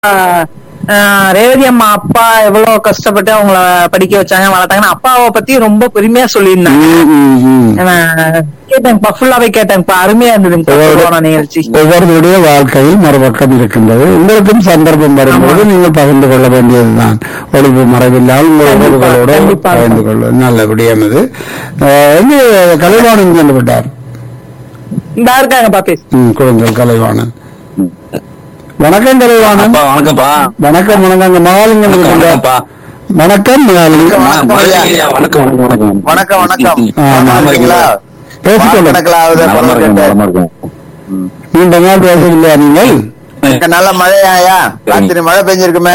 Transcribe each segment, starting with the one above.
ஆஹ், ரேவதி அம்மா அப்பா எவ்வளவு கஷ்டப்பட்டு அவங்கள படிக்க வச்சாங்க வளர்த்தாங்கன்னு அப்பாவை பத்தி ரொம்ப பெருமையா சொல்லியிருந்தாங்க ம், ம், ம். நான் கேட்டேன்ப்பா ஃபுல்லாவே கேட்டேன்ப்பா அருமையா இருந்ததுங்க ஒவ்வொரு- நிகழ்ச்சி ஒவ்வொருவருடைய வாழ்க்கையில் மறுபக்கம் இருக்கின்றது உங்களுக்கும் சந்தர்ப்பம் வரும்போது நீங்கள் பகிர்ந்து கொள்ள வேண்டியதுதான் ஒளிவு மறைவில்லாமல் உங்கள் கண்டிப்பா, உறவுகளோடு கண்டிப்பா. பகிர்ந்து கொள்வது நல்ல விடயமது அஹ், எங்கே கலைவாணன் சென்று விட்டார் இந்த இருக்காங்க பாப்பி ம், கொடுங்கள் கலைவாணன் வணக்கம் கலைவாணன் அப்பா வணக்கம்ப்பா வணக்கம் வணக்கம் அங்க மகாலிங்கம் வணக்கம் இருக்கின்றார். வணக்கம்ப்பா வணக்கம் மகாலிங்கம் ஆ, மதுரையா, வணக்கம் வணக்கம் வணக்கம் வணக்கம் வணக்கம் ஆ, நலமா இருக்கீங்களா பேசிக்கொள்ளும் கணக்கில் ஆகுது நலமா இருக்கேன் நலமா இருக்கேன் நீண்ட நாள் பேசவில்லையா நீங்கள் இங்க நல்ல மழையாயா ராத்திரி மழை பெஞ்சிருக்குமே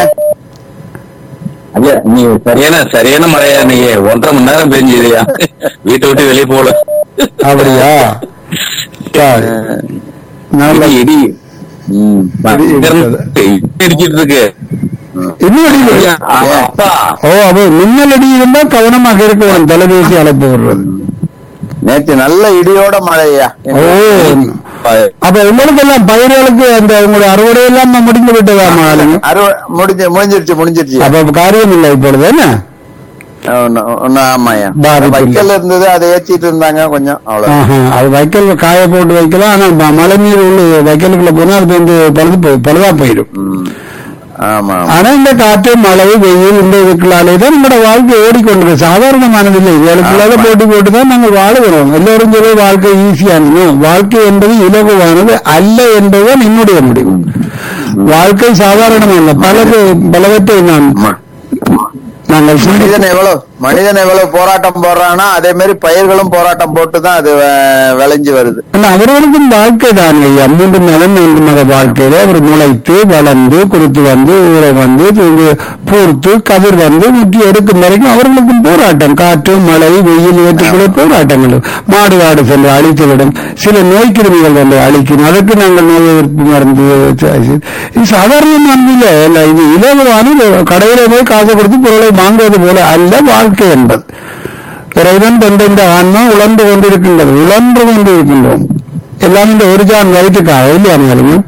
ஐயா நீ சரியான சரியான மழையா நீ ஒன்றரை மணி நேரம் பெஞ்சுதியா வீட்டை விட்டு வெளியே போல அப்படியா சரி. நல்ல இடி, இடி ம், இடி இருக்குது. இடிச்சிட்டு இருக்கு இன்னும் அடிக்கலையா? ஆமா, அப்பா ஓ அப்ப மின்னல் அடி இருந்தா கவனமாக இருக்க வேணும் தொலைபேசி அழைப்பு வருவது நேற்று நல்ல இடியோட மழையா ஓ அப்ப உங்களுக்கெல்லாம் பயிர்களுக்கு அந்த உங்களுடைய அறுவடை எல்லாம் முடிந்து விட்டதா மகாலிங்கம் அறுவ முடிஞ்சு முடிஞ்சிருச்சு முடிஞ்சிருச்சு அப்ப காரியம் இல்லை இப்பொழுது என்ன ஒன்னும் ஒன்னும் ஆமாயா பாதிப்பு இல்லை. வைக்கல் இருந்தது அதை ஏத்திட்டு இருந்தாங்க கொஞ்சம் அவ்வளவு ஆஹா, அது வைக்கல் காய போட்டு வைக்கலாம் ஆனா ம- மழை நீர் உள்ள வைக்கலுக்குள்ள போனா அது வந்து பழுது போய் பழுதா போயிடும் ம். ஆமா ஆமா. ஆனா இந்த காற்று மழை வெயில் இந்த இதுக்குள்ளாலே தான் நம்மளோட வாழ்க்கை ஓடிக்கொண்டிருக்கு சாதாரணமானதில்லை இதுக்குள்ளால ஆமா. போட்டி போட்டு தான் நாங்கள் வாழுகிறோம் எல்லோரும் சொல்ல வாழ்க்கை ஈஸியானது வாழ்க்கை என்பது இலகுவானது அல்ல என்பதுதான் என்னுடைய முடிவு வாழ்க்கை சாதாரணமல்ல பல பலவற்றை நான் ஆமா. நாங்கள் சிந்தி- மனிதன் எவ்வளவு மனிதன் எவ்வளவு போராட்டம் போடுறானோ அதே மாதிரி பயிர்களும் போராட்டம் போட்டு தான் அது அஹ், விளைஞ்சு வருது ஆனா அவர்களுக்கும் வாழ்க்கை தான் ஐயா மூன்று மதம் மூன்று மத வாழ்க்கையில அவர் முளைத்து வளர்ந்து குறுத்து வந்து ஊற வந்து இங்கு பூர்த்து கதிர் வந்து முற்றி எடுக்கும் வரைக்கும் அவர்களுக்கும் போராட்டம் காற்று மழை வெயில் ஏற்றுக்குள்ள போராட்டங்கள் மாடு ஆடு சென்று அழித்துவிடும் சில நோய் கிருமிகள் வந்து அழிக்கும் அதற்கு நாங்கள் நோய் எதிர்ப்பு மருந்து ச- ச- இது சாதாரணமானது இல்லை இல்ல, இது இலகுவான கடையில போய் காசு கொடுத்து பொருளை வாங்குவது போல அல்ல வாழ்க்கை என்பது இறைவன் தந்த ஆன்மா உழந்து கொண்டிருக்கின்றது உழன்று கொண்டிருக்கின்றோம் எல்லாம் இந்த ஒரு ஜான் வயிற்றுக்காக இல்லையா நீங்க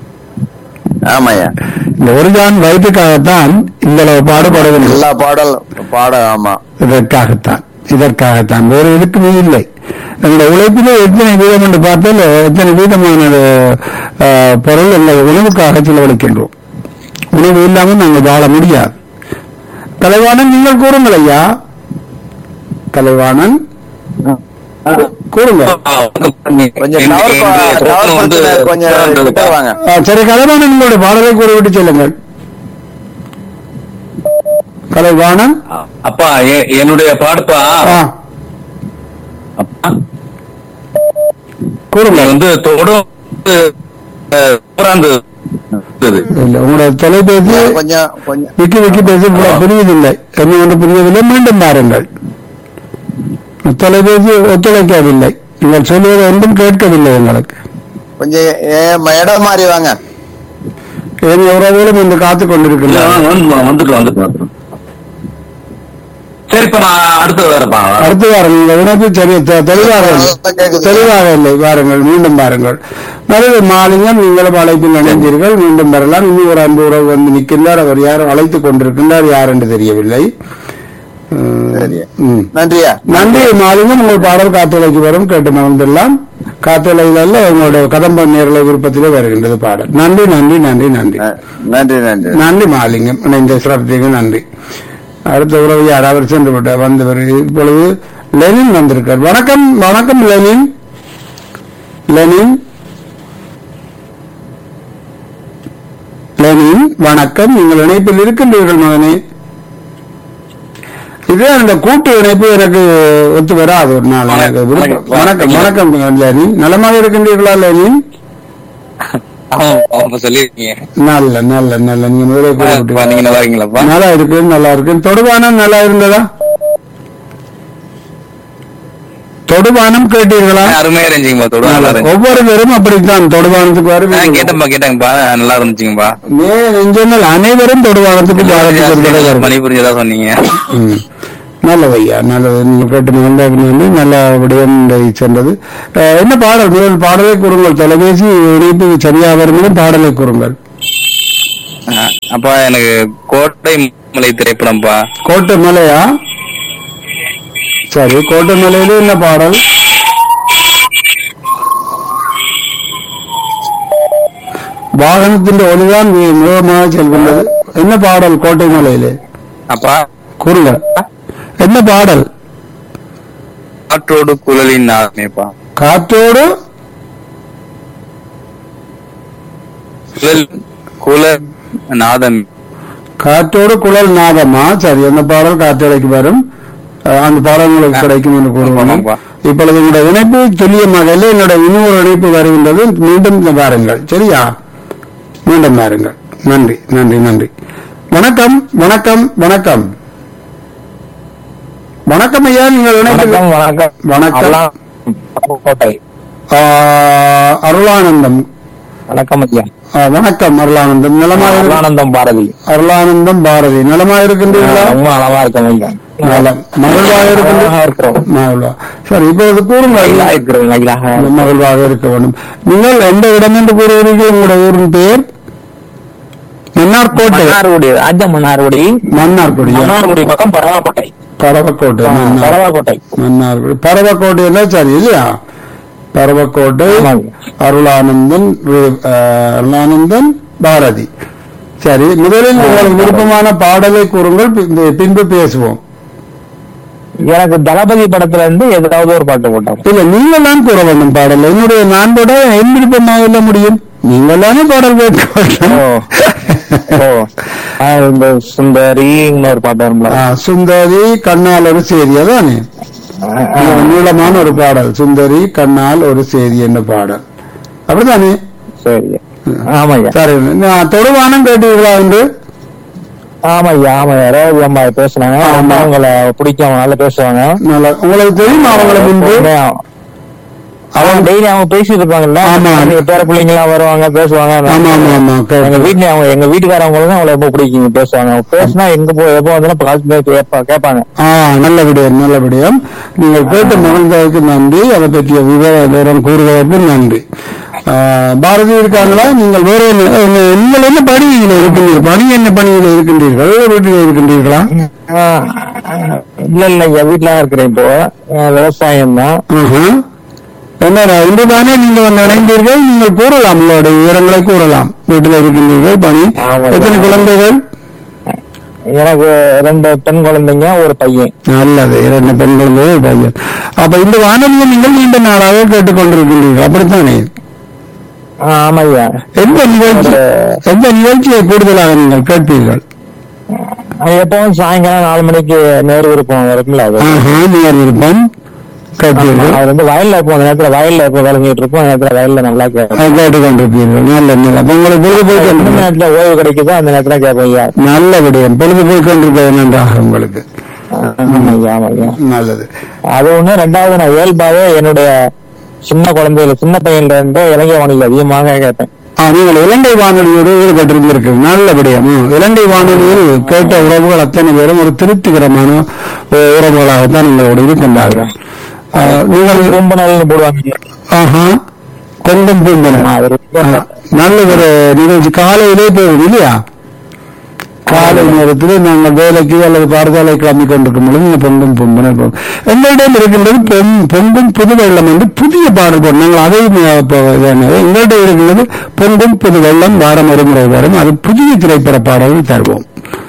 ஆமாய்யா இந்த ஒரு ஜான் வயிற்றுக்காகத்தான் இவ்வளவு பாடுபடுகின்றோம் எல்லா பாடல் பாட ஆமா இதற்காகத்தான் இதற்காகத்தான் வேறு எதுக்குமே இல்லை நம்முடைய உழைப்பிலே எத்தனை வீதம் என்று பார்த்தால் எத்தனை வீதமான அஹ், பொருள் எங்கள் உணவுக்காக செலவழிக்கின்றோம் உணவு இல்லாமல் நாங்கள் வாழ முடியாது கலைவாணன் நீங்கள் கூறுங்கள் ஐயா கலைவாணன் கூறுங்கள் கொஞ்சம் டவர் ப- டவர் பிரச்சனை கொஞ்சம் கிட்ட வாங்க ஆ, சரி கலைவாணன் உங்களுடைய பாடலை கூறிவிட்டு செல்லுங்கள் கலைவாணன் அப்பா எ- என்னுடைய பாடுப்பா ஆ, அப்பா நீ கூறுங்கள் வந்து தொடும் அஹ், ஊராந்து இருக்குது. இல்ல உங்களுடைய தொலைபேசி கொஞ்சம் கொஞ்சம் விக்கி விக்கி பேசி புரிய- புரியவில்லை என்ன ஒன்று புரியவில்லை மீண்டும் பாருங்கள் தொலைபேசி ஒத்துழைக்கவில்லை நீங்கள் சொல்வது ஒன்றும் கேட்கவில்லை எங்களுக்கு கொஞ்சம் ஏ- இடம் மாறி வாங்க என் உறவுகளும் இன்று காத்துக் இல்ல, கொண்டிருக்கின்றனர் வந்து- வந்துட்டு வந்துட்டு வந்துட்டு. சரிப்பா நான் அடுத்து வரப்பா அடுத்து வாருங்கள் இந்த இணைப்பு சரி தெ- தெளிவாக இல்லை நல்லா கேக்குது. தெளிவாக இல்லை வாருங்கள் மீண்டும் பாருங்கள் நல்லது மாலிங்கம் நீங்களும் அழைப்பில் இணைந்தீர்கள் மீண்டும் வரலாம் இன்னும் ஒரு அன்பு உறவு வந்து நிற்கின்றார் அவர் யாரும் அழைத்துக் கொண்டிருக்கின்றார் யார் என்று தெரியவில்லை உம், சரி. உம். நன்றியா நன்றி மாலிங்கம் உங்கள் பாடல் காத்தலைக்கு வரும் கேட்டு மகிழ்ந்துள்ளலாம் காத்தலையில் உங்களுடைய கதம்ப நேரலை விருப்பத்திலே வருகின்றது பாடல் நன்றி நன்றி நன்றி நன்றி ந- நன்றி நன்றி நன்றி மாலிங்கம் இணைந்த சிறப்புக்கு நன்றி அடுத்த உறவு யார் அவர் சென்று விட்டார் வந்தவர் இப்பொழுது லெனின் வந்திருக்கார் வணக்கம் வணக்கம் லெனின் லெனின் லெனின் வணக்கம் நீங்கள் இணைப்பில் இருக்கின்றீர்கள் மகனே இது அந்த கூட்டு இணைப்பு எனக்கு ஒத்து வராது ஒரு நாள் எனக்கு விருப்பம். வணக்கம் வணக்கம் லெனின் நலமாக இருக்கின்றீர்களா லெனின் அவங்க சொல்லிருக்கீங்க நல்ல நல்ல நல்ல நீங்க முதலே அப்பா, கூறிவிட்டீங்க. நீங்க நல்லா இருக்கீங்களாப்பா நல்லா இருக்கு நல்லா இருக்கு தொடுவானம் நல்லா இருந்ததா தொடுவானம் கேட்டீர்களா அருமையா இருந்துச்சுங்கப்பா தொடு நல்லா நல்லா. இருந்துச்சு ஒவ்வொருவரும் அப்படித்தான் தொடுவானத்துக்கு ஆ, வரும் கேட்டேன்ப்பா கேட்டேங்கப்பா நல்லா இருந்துச்சுங்கப்பா சொன்னால் அனைவரும் தொடுவானத்துக்கு பாரத்துக்கு ஒரு தடவை வரும். மணி புரிஞ்சதா சொன்னீங்க ம். நல்லது ஐயா நல்லது நீங்கள் கேட்டு மகிழ்ந்தார்கள் வந்து நல்ல விடயம் இதை சென்றது அஹ், என்ன பாடல் முதல் பாடலை கூறுங்கள் தொலைபேசி இணைப்பு சரியாக வரும்போது பாடலை கூறுங்கள் அஹ், அப்பா எனக்கு கோட்டை மலை திரைப்படம்ப்பா கோட்டை மலையா சரி கோட்டை மலையில என்ன பாடல் வாகனத்தின் ஒளிதான் வே- வேகமாக செல்கின்றது என்ன பாடல் கோட்டை மலையிலே அப்பா கூறுங்க என்ன பாடல் காற்றோடு குழலின் நாதமேப்பா காற்றோடு குழல் குழல் நாதம் காற்றோடு குழல் நாதமா சரி அந்த பாடல் காற்றடைக்கு வரும் அஹ் அந்த பாடல் உங்களுக்கு கிடைக்கும் என்று கூறுவோம் ஆமாப்பா. இப்பொழுது உங்களுடைய இணைப்பு துல்லியமாக இல்லை என்னோட இன்னொரு இணைப்பு வருகின்றது மீண்டும் வாருங்கள் சரியா மீண்டும் வாருங்கள் நன்றி நன்றி நன்றி வணக்கம் வணக்கம் வணக்கம் வணக்கம் ஐயா நீங்கள் இணைப்பு வணக்கம் வணக்கம் கோட்டை ஆஹ், அருளானந்தம் வணக்கம் ஐயா ஆஹ், வணக்கம் அருளானந்தம் நலமாக இரு- அருளானந்தம் பாரதி அருளானந்தம் பாரதி நலமாக இருக்கின்றீர்களா ரொம்ப நலமா இருக்கேன் ஐயா நலம் மகிழ்வாக இருக்கின்ற இருக்கிறோம் மகிழ்வா சரி இப்பொழுது கூறுங்கள் இருக்கிறோம் மகிழ்வாக இருக்க வேண்டும் நீங்கள் எந்த இடம் என்று கூறுகிறீர்கள் உங்களுடைய ஊரின் பெயர் மன்னார்கோட்டை மன்னார்குடி ராஜ மன்னார்குடி மன்னார்குடி மன்னார்குடி பக்கம் பரவாக்கோட்டை பரவக்கோட்டை மன்னார் பரவாக்கோட்டை மன்னார்குடி பரவக்கோட்டை எல்லாம் சரி இல்லையா பரவக்கோட்டை ஆமாங்க. அருளானந்தன் ரு- அஹ், அருளானந்தன் பாரதி சரி முதலில் உங்களுக்கு விருப்பமான பாடலை கூறுங்கள் பி- பின்பு பேசுவோம் எனக்கு தளபதி படத்துல இருந்து ஏதாவது ஒரு பாட்டு போட்டாங்க இல்ல நீங்கள் தான் கூற வேண்டும் பாடல் என்னுடைய நான் கூட என் விருப்பமாக இல்ல முடியும் நீங்கள் தானே பாடல் கேட்க வேண்டும். ஓ. ஓ ஆ, இந்த சுந்தரி இன்னொரு பாட்டு வரும்ல ஆ, சுந்தரி கண்ணால் ஒரு சேரி அதானே இது நீளமான ஒரு பாடல் சுந்தரி கண்ணால் ஒரு சேரி என்ற பாடல் அப்படிதானே சரி ஆமாய்யா சரி நான் தொடுவானம் கேட்டீர்களா என்று ஆமாய்யா ஆமாய்யா ரேவதி அம்மா பேசுனாங்க ஆமா. அவங்கள பிடிக்கும் நல்லா பேசுவாங்க நல்லா உங்களுக்கு தெரியுமா அவங்கள முன்பு அவங்க டெய்லி அவங்க பேசிட்டு இருப்பாங்கல்ல ஆமா. எங்க பேர பிள்ளைங்க எல்லாம் வருவாங்க பேசுவாங்க ஆமா ஆமா ஆமா எங்க கேட்டேன். வீட்டுல அவங்க எங்க வீட்டுக்காரவங்களும் அவங்கள ரொம்ப பிடிக்கும் பேசுவாங்க அவங்க பேசினா எங்க போ எப்போ வந்தாலும் காசு கேட்பா- கேட்பாங்க ஆ நல்ல விடயம் நல்ல விடயம் நீங்கள் கேட்டு மகிழ்ந்ததற்கு நன்றி அதை பற்றிய விவர விவரம் கூறுவதற்கு நன்றி ஆ, பாரதி இருக்காங்களா நீங்கள் வேற என்ன என்ன- நீங்கள் என்ன பணியில் இருக்கின்றீர்கள் பணி என்ன பணியில் இருக்கின்றீர்கள் வீட்டில் இருக்கின்றீர்களா ஆ, இல்ல இல்ல என் வீட்டுல தான் இருக்கிறேன் இப்போ அஹ் விவசாயம் தான் ஆஹா. என்ன இன்று தானே நீங்கள் வந்து இணைந்தீர்கள் நீங்கள் கூறலாம் உங்களுடைய விவரங்களை கூறலாம் வீட்டில் இருக்கின்றீர்கள் பணி ஆமா. எத்தனை குழந்தைகள் எனக்கு ரெண்டு பெண் குழந்தைங்க ஒரு பையன் நல்லது இரண்டு பெண் குழந்தைகள் ஒரு பையன் அப்ப இந்த வானொலியை நீங்கள் நீண்ட நாளாக கேட்டுக்கொண்டிருக்கின்றீர்கள் அப்படித்தானே ஆ, ஆமாய்யா எந்த நிகழ்ச்சி எந்த நிகழ்ச்சியை கூடுதலாக நீங்கள் கேட்பீர்கள் அது எப்பவும் சாயங்காலம் நாலு மணிக்கு நேரு விருப்பம் இருக்கும்ல அது ஆஹா நேர் விருப்பம் கேட்பீர்கள் அது வந்து வயல்ல இருப்போம் அந்த நேரத்துல வயல்ல இருப்போம் விளைஞ்சிட்டு இருப்போம் அந்த நேரத்துல வயல்ல நல்லா கேட்போம் அதை கேட்டுக்கொண்டிருப்பீர்கள் நல்ல நல்ல அப்ப உங்களுக்கு பொழுதுபோக்கு எந்த என்று- நேரத்துல ஓய்வு கிடைக்குதோ அந்த நேரத்துல கேட்போம் ஐயா நல்ல விடயம் பொழுதுபோக்கு கொண்டிருப்பது நன்றாக உங்களுக்கு ஆமாய்யா ஆமாய்யா நல்லது அது ஒண்ணு ரெண்டாவது நான் இயல்பாவே என்னுடைய சின்ன குழந்தையில சின்ன பையன்ல இருந்து இலங்கை வானிலை அதிகமாக கேட்பேன் ஆ, நீங்கள் இலங்கை வானொலியோடு ஈடுபட்டிருந்தீர்கள் நல்ல விடயம் ம். இலங்கை வானொலியில் கேட்ட உறவுகள் அத்தனை பேரும் ஒரு திருப்திகரமான ஒரு உறவுகளாகத்தான் உங்களோடு இருக்கின்றார்கள் ஆ, நீங்கள் ரொம்ப நாள் போடுவாங்க ஆஹா கொஞ்சம் பூந்தன ஆ, அது ரொம்ப- நல்ல ஒரு நிகழ்ச்சி காலையிலே போகும் இல்லையா காலை நேரத்தில் நாங்கள் வேலைக்கு அல்லது பாடசாலை கிளம்பி கொண்டிருக்கும் பொழுது இந்த பொங்கும் பொங்கல் போகும் எங்களிடம் இருக்கின்றது பொங் பொங்கும் புது வெள்ளம் என்று புதிய பாடல் போடும் நாங்கள் அதை எங்களிடம் இருக்கின்றது பொங்கும் புது வெள்ளம் வாரம் ஒரு முறை வரும் அது புதிய திரைப்பட பாடல்கள் தருவோம்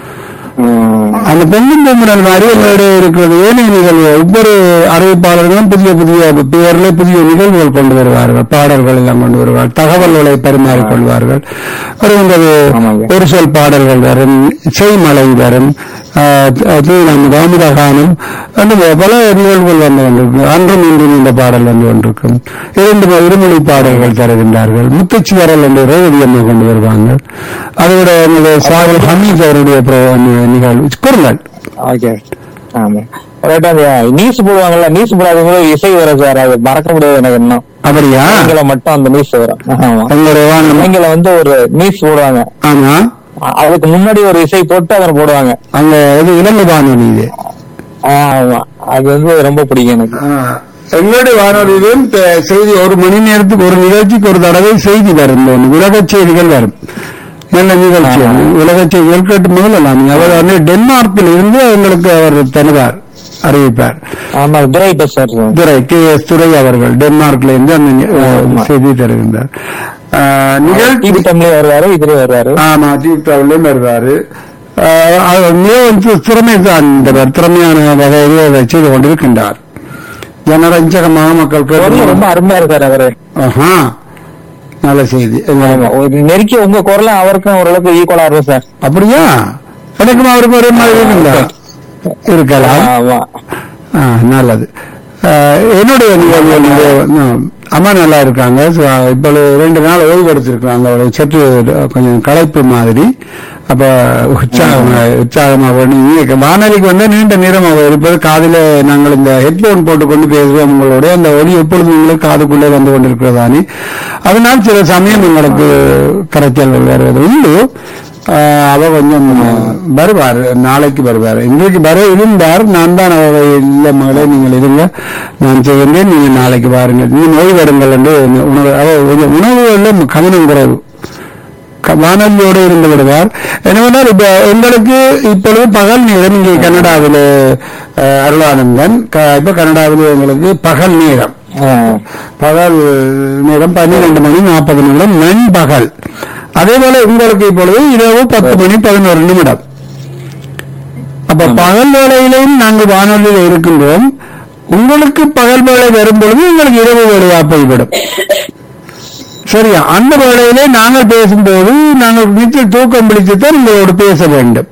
ம். அந்த பொங்கும் பொங்கல் மாதிரி எங்களுடைய இருக்கிறது ஏனைய நிகழ்வு ஒவ்வொரு அறிவிப்பாளர்களும் புதிய புதிய பெயர்ல புதிய நிகழ்வுகள் கொண்டு வருவார்கள் பாடல்கள் எல்லாம் கொண்டு வருவார்கள் தகவல்களை பரிமாறிக்கொள்வார்கள் வருகின்றது ஆமாங்க. ஒரு சொல் பாடல்கள் வரும் செய்மலை வரும் தாமிரகானம் அந்த பல நிகழ்வுகள் வந்து கொண்டிருக்கும் அன்றும் இன்றும் இந்த பாடல் வந்து கொண்டிருக்கும் இரண்டு ம- இருமொழி பாடல்கள் தருகின்றார்கள் முத்துச்சிவரல் என்று ரேவதி அம்மா கொண்டு வருவாங்க அதோட எங்களுடைய சாகல் ஹமீத் அவருடைய பிர- நிகழ்வு கூறுங்கள் ஓகே ஆமா ரைட் அந்த நியூஸ் போடுவாங்கல்ல நியூஸ் போடாதவங்க இசை வரும் சார் அது மறக்க முடியாது எனக்கு இன்னும் அப்படியா இலங்கையில மட்டும் அந்த நியூஸ் வரும் ஆமா உங்களுடைய வானம் இலங்கையில வந்து ஒரு நியூஸ் போடுவாங்க ஆமா அ- அதுக்கு முன்னாடி ஒரு இசை போட்டு அதை போடுவாங்க அங்க இது இலங்கை வானொலி இது ஆமா அது வந்து ரொம்ப பிடிக்கும் எனக்கு எங்களுடைய வானொலியிலும் த- செய்தி ஒரு மணி நேரத்துக்கு ஒரு நிகழ்ச்சிக்கு ஒரு தடவை செய்தி வரும் இந்த உலக செய்திகள் வரும் நல்ல நிகழ்ச்சி அது. உலக செய்திகள் கேட்டு முதலாம் அவர் வந்து டென்மார்க்கில் இருந்து அவங்களுக்கு அவர் தருவார் அறிவிப்பார் ஆமா துரை பேசுறாரு துரை கே எஸ் துரை அவர்கள் டென்மார்க்ல இருந்து அந்த நி- ஆமா. செய்தி தருகின்றார் ஆஹ், நிகழ்ச்சி டிவி டைம்லயே வருவாரு இதுல வருவாரு ஆமா தீப்தாவிலும் வருவாரு ஆஹ், அவர் மிகவும் தி- திறமை தான் இந்த திறமையான வகையிலே அதை செய்து கொண்டிருக்கின்றார் ஜனரஞ்சகமாக மக்கள் குரல் கேட்டு ரொம்ப அருமையா இருக்காரு அவரு ஆஹா நல்ல செய்தி ஆமா ஒரு நெருக்கி உங்க குரல் அவருக்கும் ஓரளவுக்கு ஈக்குவலா இருக்கும் சார் அப்படியா எனக்கும் அவருக்கு ஒரே மாதிரி இருக்குங்களா இருக்கலாம் ஆமா ஆ, நல்லது ஆ, என்னுடைய நிகழ்வு வந்து, ம், அம்மா நல்லா இருக்காங்க So, இப்போ ரெண்டு நாள் ஓய்வு எடுத்திருக்காங்க அவளுக்கு சற்று கொஞ்சம் களைப்பு மாதிரி அப்ப உற்சாகமா உற்சாகமா பண்ணி நீங்க வானொலிக்கு வந்து நீண்ட நேரமாக இருப்பது காதில நாங்கள் இந்த ஹெட்போன் போட்டுக்கொண்டு பேசுவோம் உங்களோட அந்த ஒலி எப்பொழுதும் உங்களுக்கு காதுக்குள்ளே வந்து கொண்டிருக்கிறதானே அதனால் சில சமயம் உங்களுக்கு கரைச்சல்கள் வருவது உண்டு ஆஹ் அவ கொஞ்சம் வருவார் நாளைக்கு வருவார் இன்றைக்கு வர இருந்தார் நான் தான் அவரை இல்ல மகளே நீங்கள் இருங்க நான் செய்கின்றேன் நீங்க நாளைக்கு பாருங்கள் நீ நோய் வருங்கள் என்று உணவு அவ கொஞ்சம் உணவுகளில் கவனம் குறைவு க- வானொலியோடு இருந்து விடுவார் என்னவென்றால் இப்ப எங்களுக்கு இப்பொழுது பகல் நேரம் இங்கே கனடாவில் அஹ், அருளானந்தன் க- இப்ப கனடாவில் எங்களுக்கு பகல் நேரம் பகல் நேரம் பன்னிரண்டு மணி நாற்பது நிமிடம் நண்பகல் அதே போல உங்களுக்கு இப்பொழுது இரவு பத்து மணி பதினோரு நிமிடம் அப்ப பகல் வேளையிலையும் நாங்கள் வானொலியில் இருக்கின்றோம் உங்களுக்கு பகல் வேளை வரும் பொழுது உங்களுக்கு இரவு வேலையா போய்விடும் சரியா அந்த வேளையிலே நாங்கள் பேசும்போது நாங்கள் வீட்டில் தூக்கம் பிடித்துத்தான் உங்களோடு பேச வேண்டும்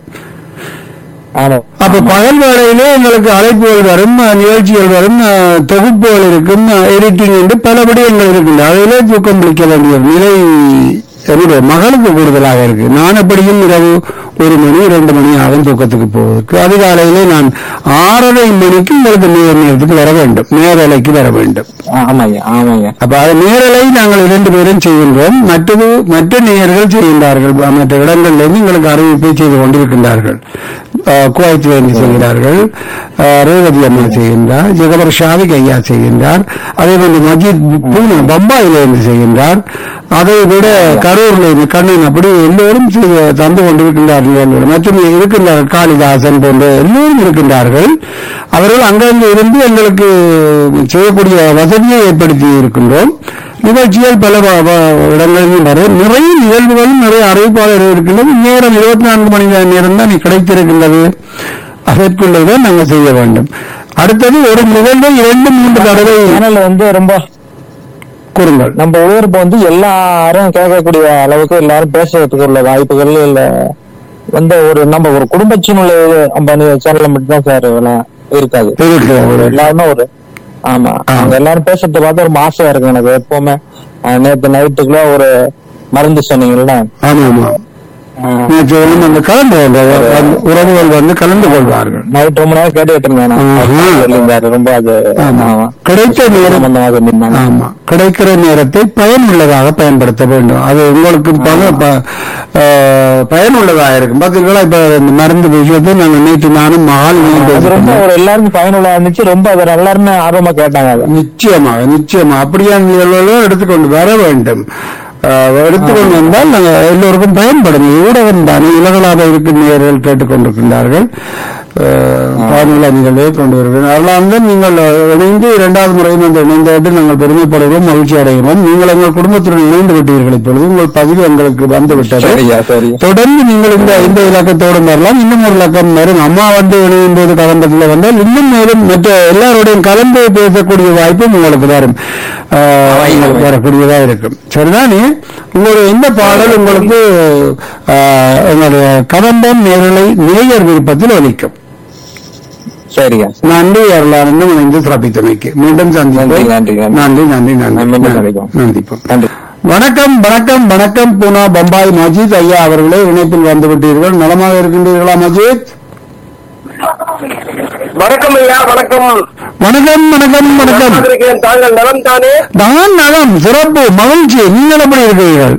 ஆமா அப்ப பகல் வேளையிலே எங்களுக்கு அழைப்புகள் வரும் அஹ், நிகழ்ச்சிகள் வரும் அஹ், தொகுப்புகள் இருக்கும் எடிட்டிங் என்று பல விடயங்கள் இருக்கின்றன அதிலே தூக்கம் பிடிக்க வேண்டிய நிலை என்னுடைய மகளுக்கு கூடுதலாக இருக்கு நான் எப்படியும் இரவு ஒரு மணி இரண்டு மணி ஆகும் தூக்கத்துக்கு போவதற்கு அதிகாலையிலே நான் ஆறரை மணிக்கு உங்களுக்கு நேர நேரத்துக்கு வர வேண்டும் நேரலைக்கு வர வேண்டும் ஆமாய்யா ஆமாய்யா அப்ப அது நேரலை நாங்கள் இரண்டு பேரும் செய்கின்றோம் மற்றது மற்ற நேயர்கள் செய்கின்றார்கள் மற்ற இடங்களிலிருந்து எங்களுக்கு அறிவிப்பை செய்து கொண்டிருக்கின்றார்கள் அஹ், குவைத்திலிருந்து செய்கிறார்கள் அஹ், ரேவதி அம்மா செய்கின்றார் ஜெகபர் ஷாவிக் ஐயா செய்கின்றார் அதே போன்று மஜித் பூனா பம்பாயிலிருந்து செய்கின்றார் அதை விட கரூர்ல இருந்து கண்ணன் அப்படி எல்லோரும் செய்து தந்து கொண்டிருக்கின்றார்கள் மற்றும் இருக்கின்றார்கள் காளிதாசன் போன்ற எல்லோரும் இருக்கின்றார்கள் அவர்கள் அங்கங்கே இருந்து எங்களுக்கு செய்யக்கூடிய வசதியை ஏற்படுத்தி இருக்கின்றோம் நிகழ்ச்சிகள் பல வ- வ- இடங்களிலும் வரும் நிறைய நிகழ்வுகளும் நிறைய அறிவிப்பாளர்கள் இருக்கின்றது நேரம் இருபத்தி நான்கு மணி நேரம் தான் கிடைத்திருக்கின்றது அதற்குள்ளதான் நாங்கள் செய்ய வேண்டும் அடுத்தது ஒரு நிகழ்வை இரண்டு மூன்று தடவை சேனல் வந்து ரொம்ப கூறுங்கள் நம்ம ஒளிபரப்பு வந்து எல்லாரும் கேட்கக்கூடிய அளவுக்கு எல்லாரும் பேசுறதுக்கு உள்ள வாய்ப்புகள் இல்ல வந்து ஒரு நம்ம ஒரு குடும்பச்சினுள்ள சேனல்ல மட்டும்தான் சார் இதெல்லாம் இருக்காது இருக்கிறது. எல்லாருமே ஒரு ஆமா அவங்க எல்லாரும் பேசுறத பார்த்து ஒரு ஆசையா இருக்கு எனக்கு எப்பவுமே அஹ் நேத்து நைட்டுக்குள்ள ஒரு மருந்து சொன்னீங்கல்ல ஆமா ஆமா அஹ் நேற்று வந்து அந்த கலந்து கொள்வார்கள். அந்த உறவுகள் வந்து கலந்து கொள்வார்கள் நைட் ரொம்ப நேரம் கேட்டுக்கிட்டு இருந்தேன் நான். ஆஹா. சொல்லியிருந்தாரு ரொம்ப அது ஆமா. ஆமா. கிடைத்த நேரம் சம்பந்தமாக சொல்லியிருந்தாங்க. ஆமா கிடைக்கிற நேரத்தை பயனுள்ளதாக பயன்படுத்த வேண்டும் அது உங்களுக்கு பல- ப- ஆஹ், பயனுள்ளதாக இருக்கும் பாத்தீங்களா இப்ப இந்த மருந்து விஷயத்தை நாங்க நேற்று நானும் மகால் அது ரொம்ப ஒரு எல்லாருக்கும் பயனுள்ளதா இருந்துச்சு ரொம்ப அதை எல்லாருமே ஆர்வமா கேட்டாங்க அதை நிச்சயமாக நிச்சயமா அப்படியான நிகழ்வுகளும் எடுத்துக்கொண்டு வர வேண்டும் ஆஹ், எடுத்துக்கொண்டு வந்தால் நாங்கள் எல்லோருக்கும் பயன்படும் ஊடகம் தானே உலகளாக இருக்கும் நேர்கள் கேட்டுக்கொண்டிருக்கின்றார்கள் ஆஹ், பயனுள்ள நிகழ்வை கொண்டு வருகிறேன் அதெல்லாம் தான் நீங்கள் இணைந்து இரண்டாவது முறையும் அந்த இணைந்தது நாங்கள் பெருமைப்படுகிறோம் மகிழ்ச்சி அடைகிறோம் நீங்கள் எங்கள் குடும்பத்துடன் இணைந்து விட்டீர்கள் இப்பொழுது உங்கள் பதிவு எங்களுக்கு வந்து விட்டது சரியா சரி தொடர்ந்து நீங்கள் இந்த இந்த இலக்கத்தோடு வரலாம் இன்னும் ஒரு இலக்கம் வரும் அம்மா வந்து இணையும் போது கலந்ததுல வந்தால் இன்னும் மேலும் மற்ற எல்லாரோடையும் கலந்து பேசக்கூடிய வாய்ப்பும் உங்களுக்கு வரும் ஆஹ், வரக்கூடியதா இருக்கும் சரிதானே உங்களுடைய இந்த பாடல் உங்களுக்கு ஆஹ், எங்களுடைய கதம்பம் நேரலை நேயர் விருப்பத்தில் ஒலிக்கும் சரியா நன்றி அருளானந்தம் இணைந்து சிறப்பித்தமைக்கு மீண்டும் சந்திப்போம் நன்றி, நன்றி, நன்றி. நன்றி நன்றி நன்றி மீண்டும் சந்திப்போம். நன்றிப்போம் நன்றி வணக்கம் வணக்கம் வணக்கம் பூனா பம்பாய் மஜீத் ஐயா அவர்களே இணைப்பில் வந்து விட்டீர்கள் நலமாக இருக்கின்றீர்களா மஜீத் வணக்கம் ஐயா வணக்கம் வணக்கம் வணக்கம் வணக்கம் இருக்கிறேன் தாங்கள் நலம் தானே நான் நலம் சிறப்பு மகிழ்ச்சி நீங்கள் எப்படி இருக்கிறீர்கள்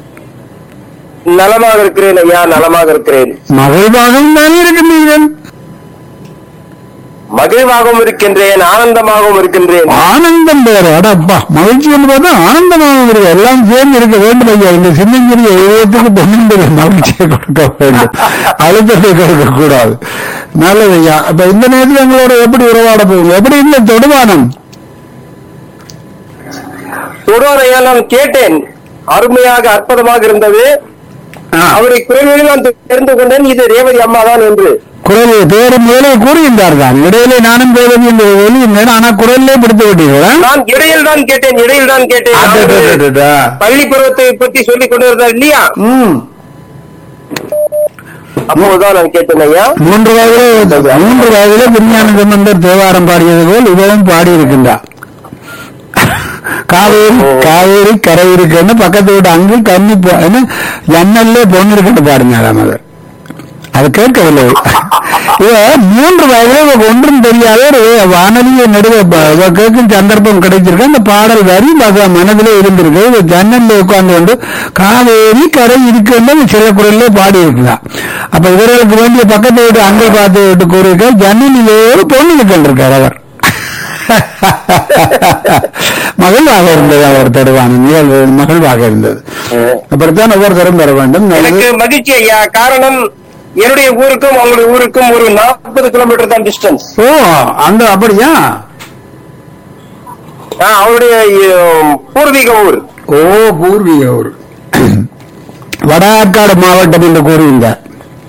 நலமாக இருக்கிறேன் ஐயா நலமாக இருக்கிறேன் மகிழ்வாகவும் தானே இருக்கின்றீர்கள் மகிழ்வாகவும் இருக்கின்றேன் ஆனந்தமாகவும் இருக்கின்றேன் ஆனந்தம் வேறு அடப்பா மகிழ்ச்சி என்று பார்த்தா ஆனந்தமாக இருக்கு எல்லாம் சேர்ந்து இருக்க வேண்டும் ஐயா இந்த சின்னஞ்சிறிய இதயத்துக்கு பன்னெண்டு மகிழ்ச்சியை கொடுக்க வேண்டும் அழுத்தத்தை கொடுக்க கூடாது நல்லது ஐயா அப்ப இந்த நேரத்தில் எங்களோட எப்படி உறவாட போகுங்க எப்படி இல்லை தொடுவானம் தொடரையா நான் கேட்டேன் அருமையாக அற்புதமாக இருந்தது ஆ, அவரை குரலில் நான் தெரிந்து கொண்டேன் இது ரேவதி அம்மா தான் என்று குரல் பேரும் மேலே கூறுகின்றார் தான் இடையிலே நானும் பேரும் என்று வெளியிருந்தேன் ஆனா குரல்லே பிடித்து விட்டீர்களா நான் இடையில் தான் கேட்டேன் இடையில் தான் கேட்டேன் அடடடடடா. பள்ளி பருவத்தை பற்றி சொல்லிக் கொண்டிருந்தார் இல்லையா ம் அப்போதுதான் நான் கேட்டேன் ஐயா மூன்று வயதிலே மூன்று வயதிலே விஞ்ஞான சம்பந்தர் தேவாரம் பாடியது போல் இவரும் பாடியிருக்கின்றார் காவேரி காவேரி கரை இருக்குன்னு பக்கத்து வீட்டு அங்கு கண்ணி போ- என்ன, ஜன்னல்லே பொண்ணு இருக்குன்னு பாடினாராம் அவர் அது கேட்கவில்லை இவ மூன்று வயதில் இவ ஒன்றும் தெரியாத ஒரு வானொலியை நடுவே ப- இவ கேட்கும் சந்தர்ப்பம் கிடைச்சிருக்கு அந்த பாடல் வரி மக மனதிலே இருந்திருக்கு இவ ஜன்னல்ல உட்கார்ந்து கொண்டு காவேரி கரை இருக்குன்னு சில குரல்ல பாடி இருக்கலாம் அப்ப இவர்களுக்கு வேண்டிய பக்கத்து வீட்டு அங்கே பார்த்து விட்டு கூறியிருக்க ஜன்னலிலே ஒரு பொண்ணு இருக்கின்றிருக்கார் அவர் மகிழ்வாக இருந்தது அவர் தருவான நிகழ்வு மகிழ்வாக இருந்தது அப்படித்தான் ஒவ்வொருத்தரும் பெற வேண்டும் நல்லது. எனக்கு மகிழ்ச்சி ஐயா காரணம் என்னுடைய ஊருக்கும் அவங்களுடைய ஊருக்கும் ஒரு நாற்பது கிலோமீட்டர் தான் டிஸ்டன்ஸ் ஓ அந்த அப்படியா அவருடைய அஹ், பூர்வீக ஊர் ஓ பூர்வீக ஊர் வடாக்காடு மாவட்டம் என்று கூறுகின்றார்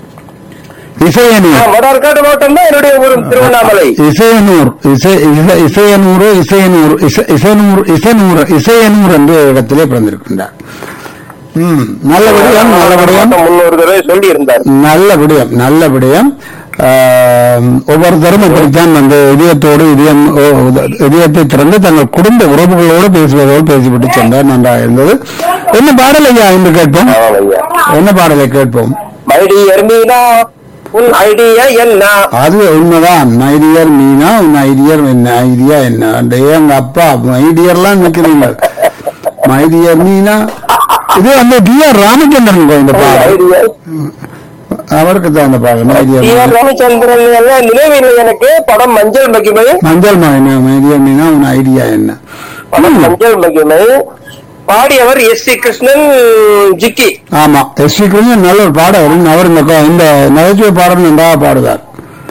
இசையனூர் வடார்காடு மாவட்டம் தான் என்னுடைய ஊர் திருவண்ணாமலை இசையனூர் இசை இசை- இசையனூர் இசையனூர் இசை- இசையனூர் இசையனூர் இசையனூர் என்ற இடத்திலே பிறந்திருக்கின்றார் ம் நல்ல விடயம் நல்ல விடயம் முன்னூறு தடவை சொல்லி இருந்தார் நல்ல விடயம் நல்ல விடயம் ஆஹ், ஒவ்வொருத்தரும் இப்படித்தான் அந்த இதயத்தோடு இதயம் ஓ, இதயத்தை திறந்து தங்கள் குடும்ப உறவுகளோடு பேசுவதோடு பேசிவிட்டு சென்றார் நன்றாக இருந்தது என்ன பாடல் ஐயா என்று கேட்போம் ஆமாம் ஐயா என்ன பாடலை கேட்போம் மைடியர் மீனா உன் ஐடியா என்ன அது உண்மைதான் மைடியர் மீனா உன் ஐடியர் என்ன ஐடியா என்ன அந்த எங்க அப்பா மைடியர்லாம் நிக்கிறீங்க மைடியர் மீனா இது வந்து டி ஆர் ராமச்சந்திரன் இந்த பாடல் ஐடியா அவருக்கு தான் அந்த பாடல் மைடியர் டி ஆர் ராமச்சந்திரன் எல்லாம் நினைவில்லை எனக்கு படம் மஞ்சள் மகிமை மஞ்சள் மகன் மைடியர் மீனா உன் ஐடியா என்ன படம் மஞ்சள் மகிமை பாடியவர் எஸ் சி கிருஷ்ணன் ஜிக்கி ஆமா எஸ் சி கிருஷ்ணன் நல்ல ஒரு பாடகர் அவர் இந்த க- இந்த நகைச்சுவை பாடல் நன்றாக பாடுவார்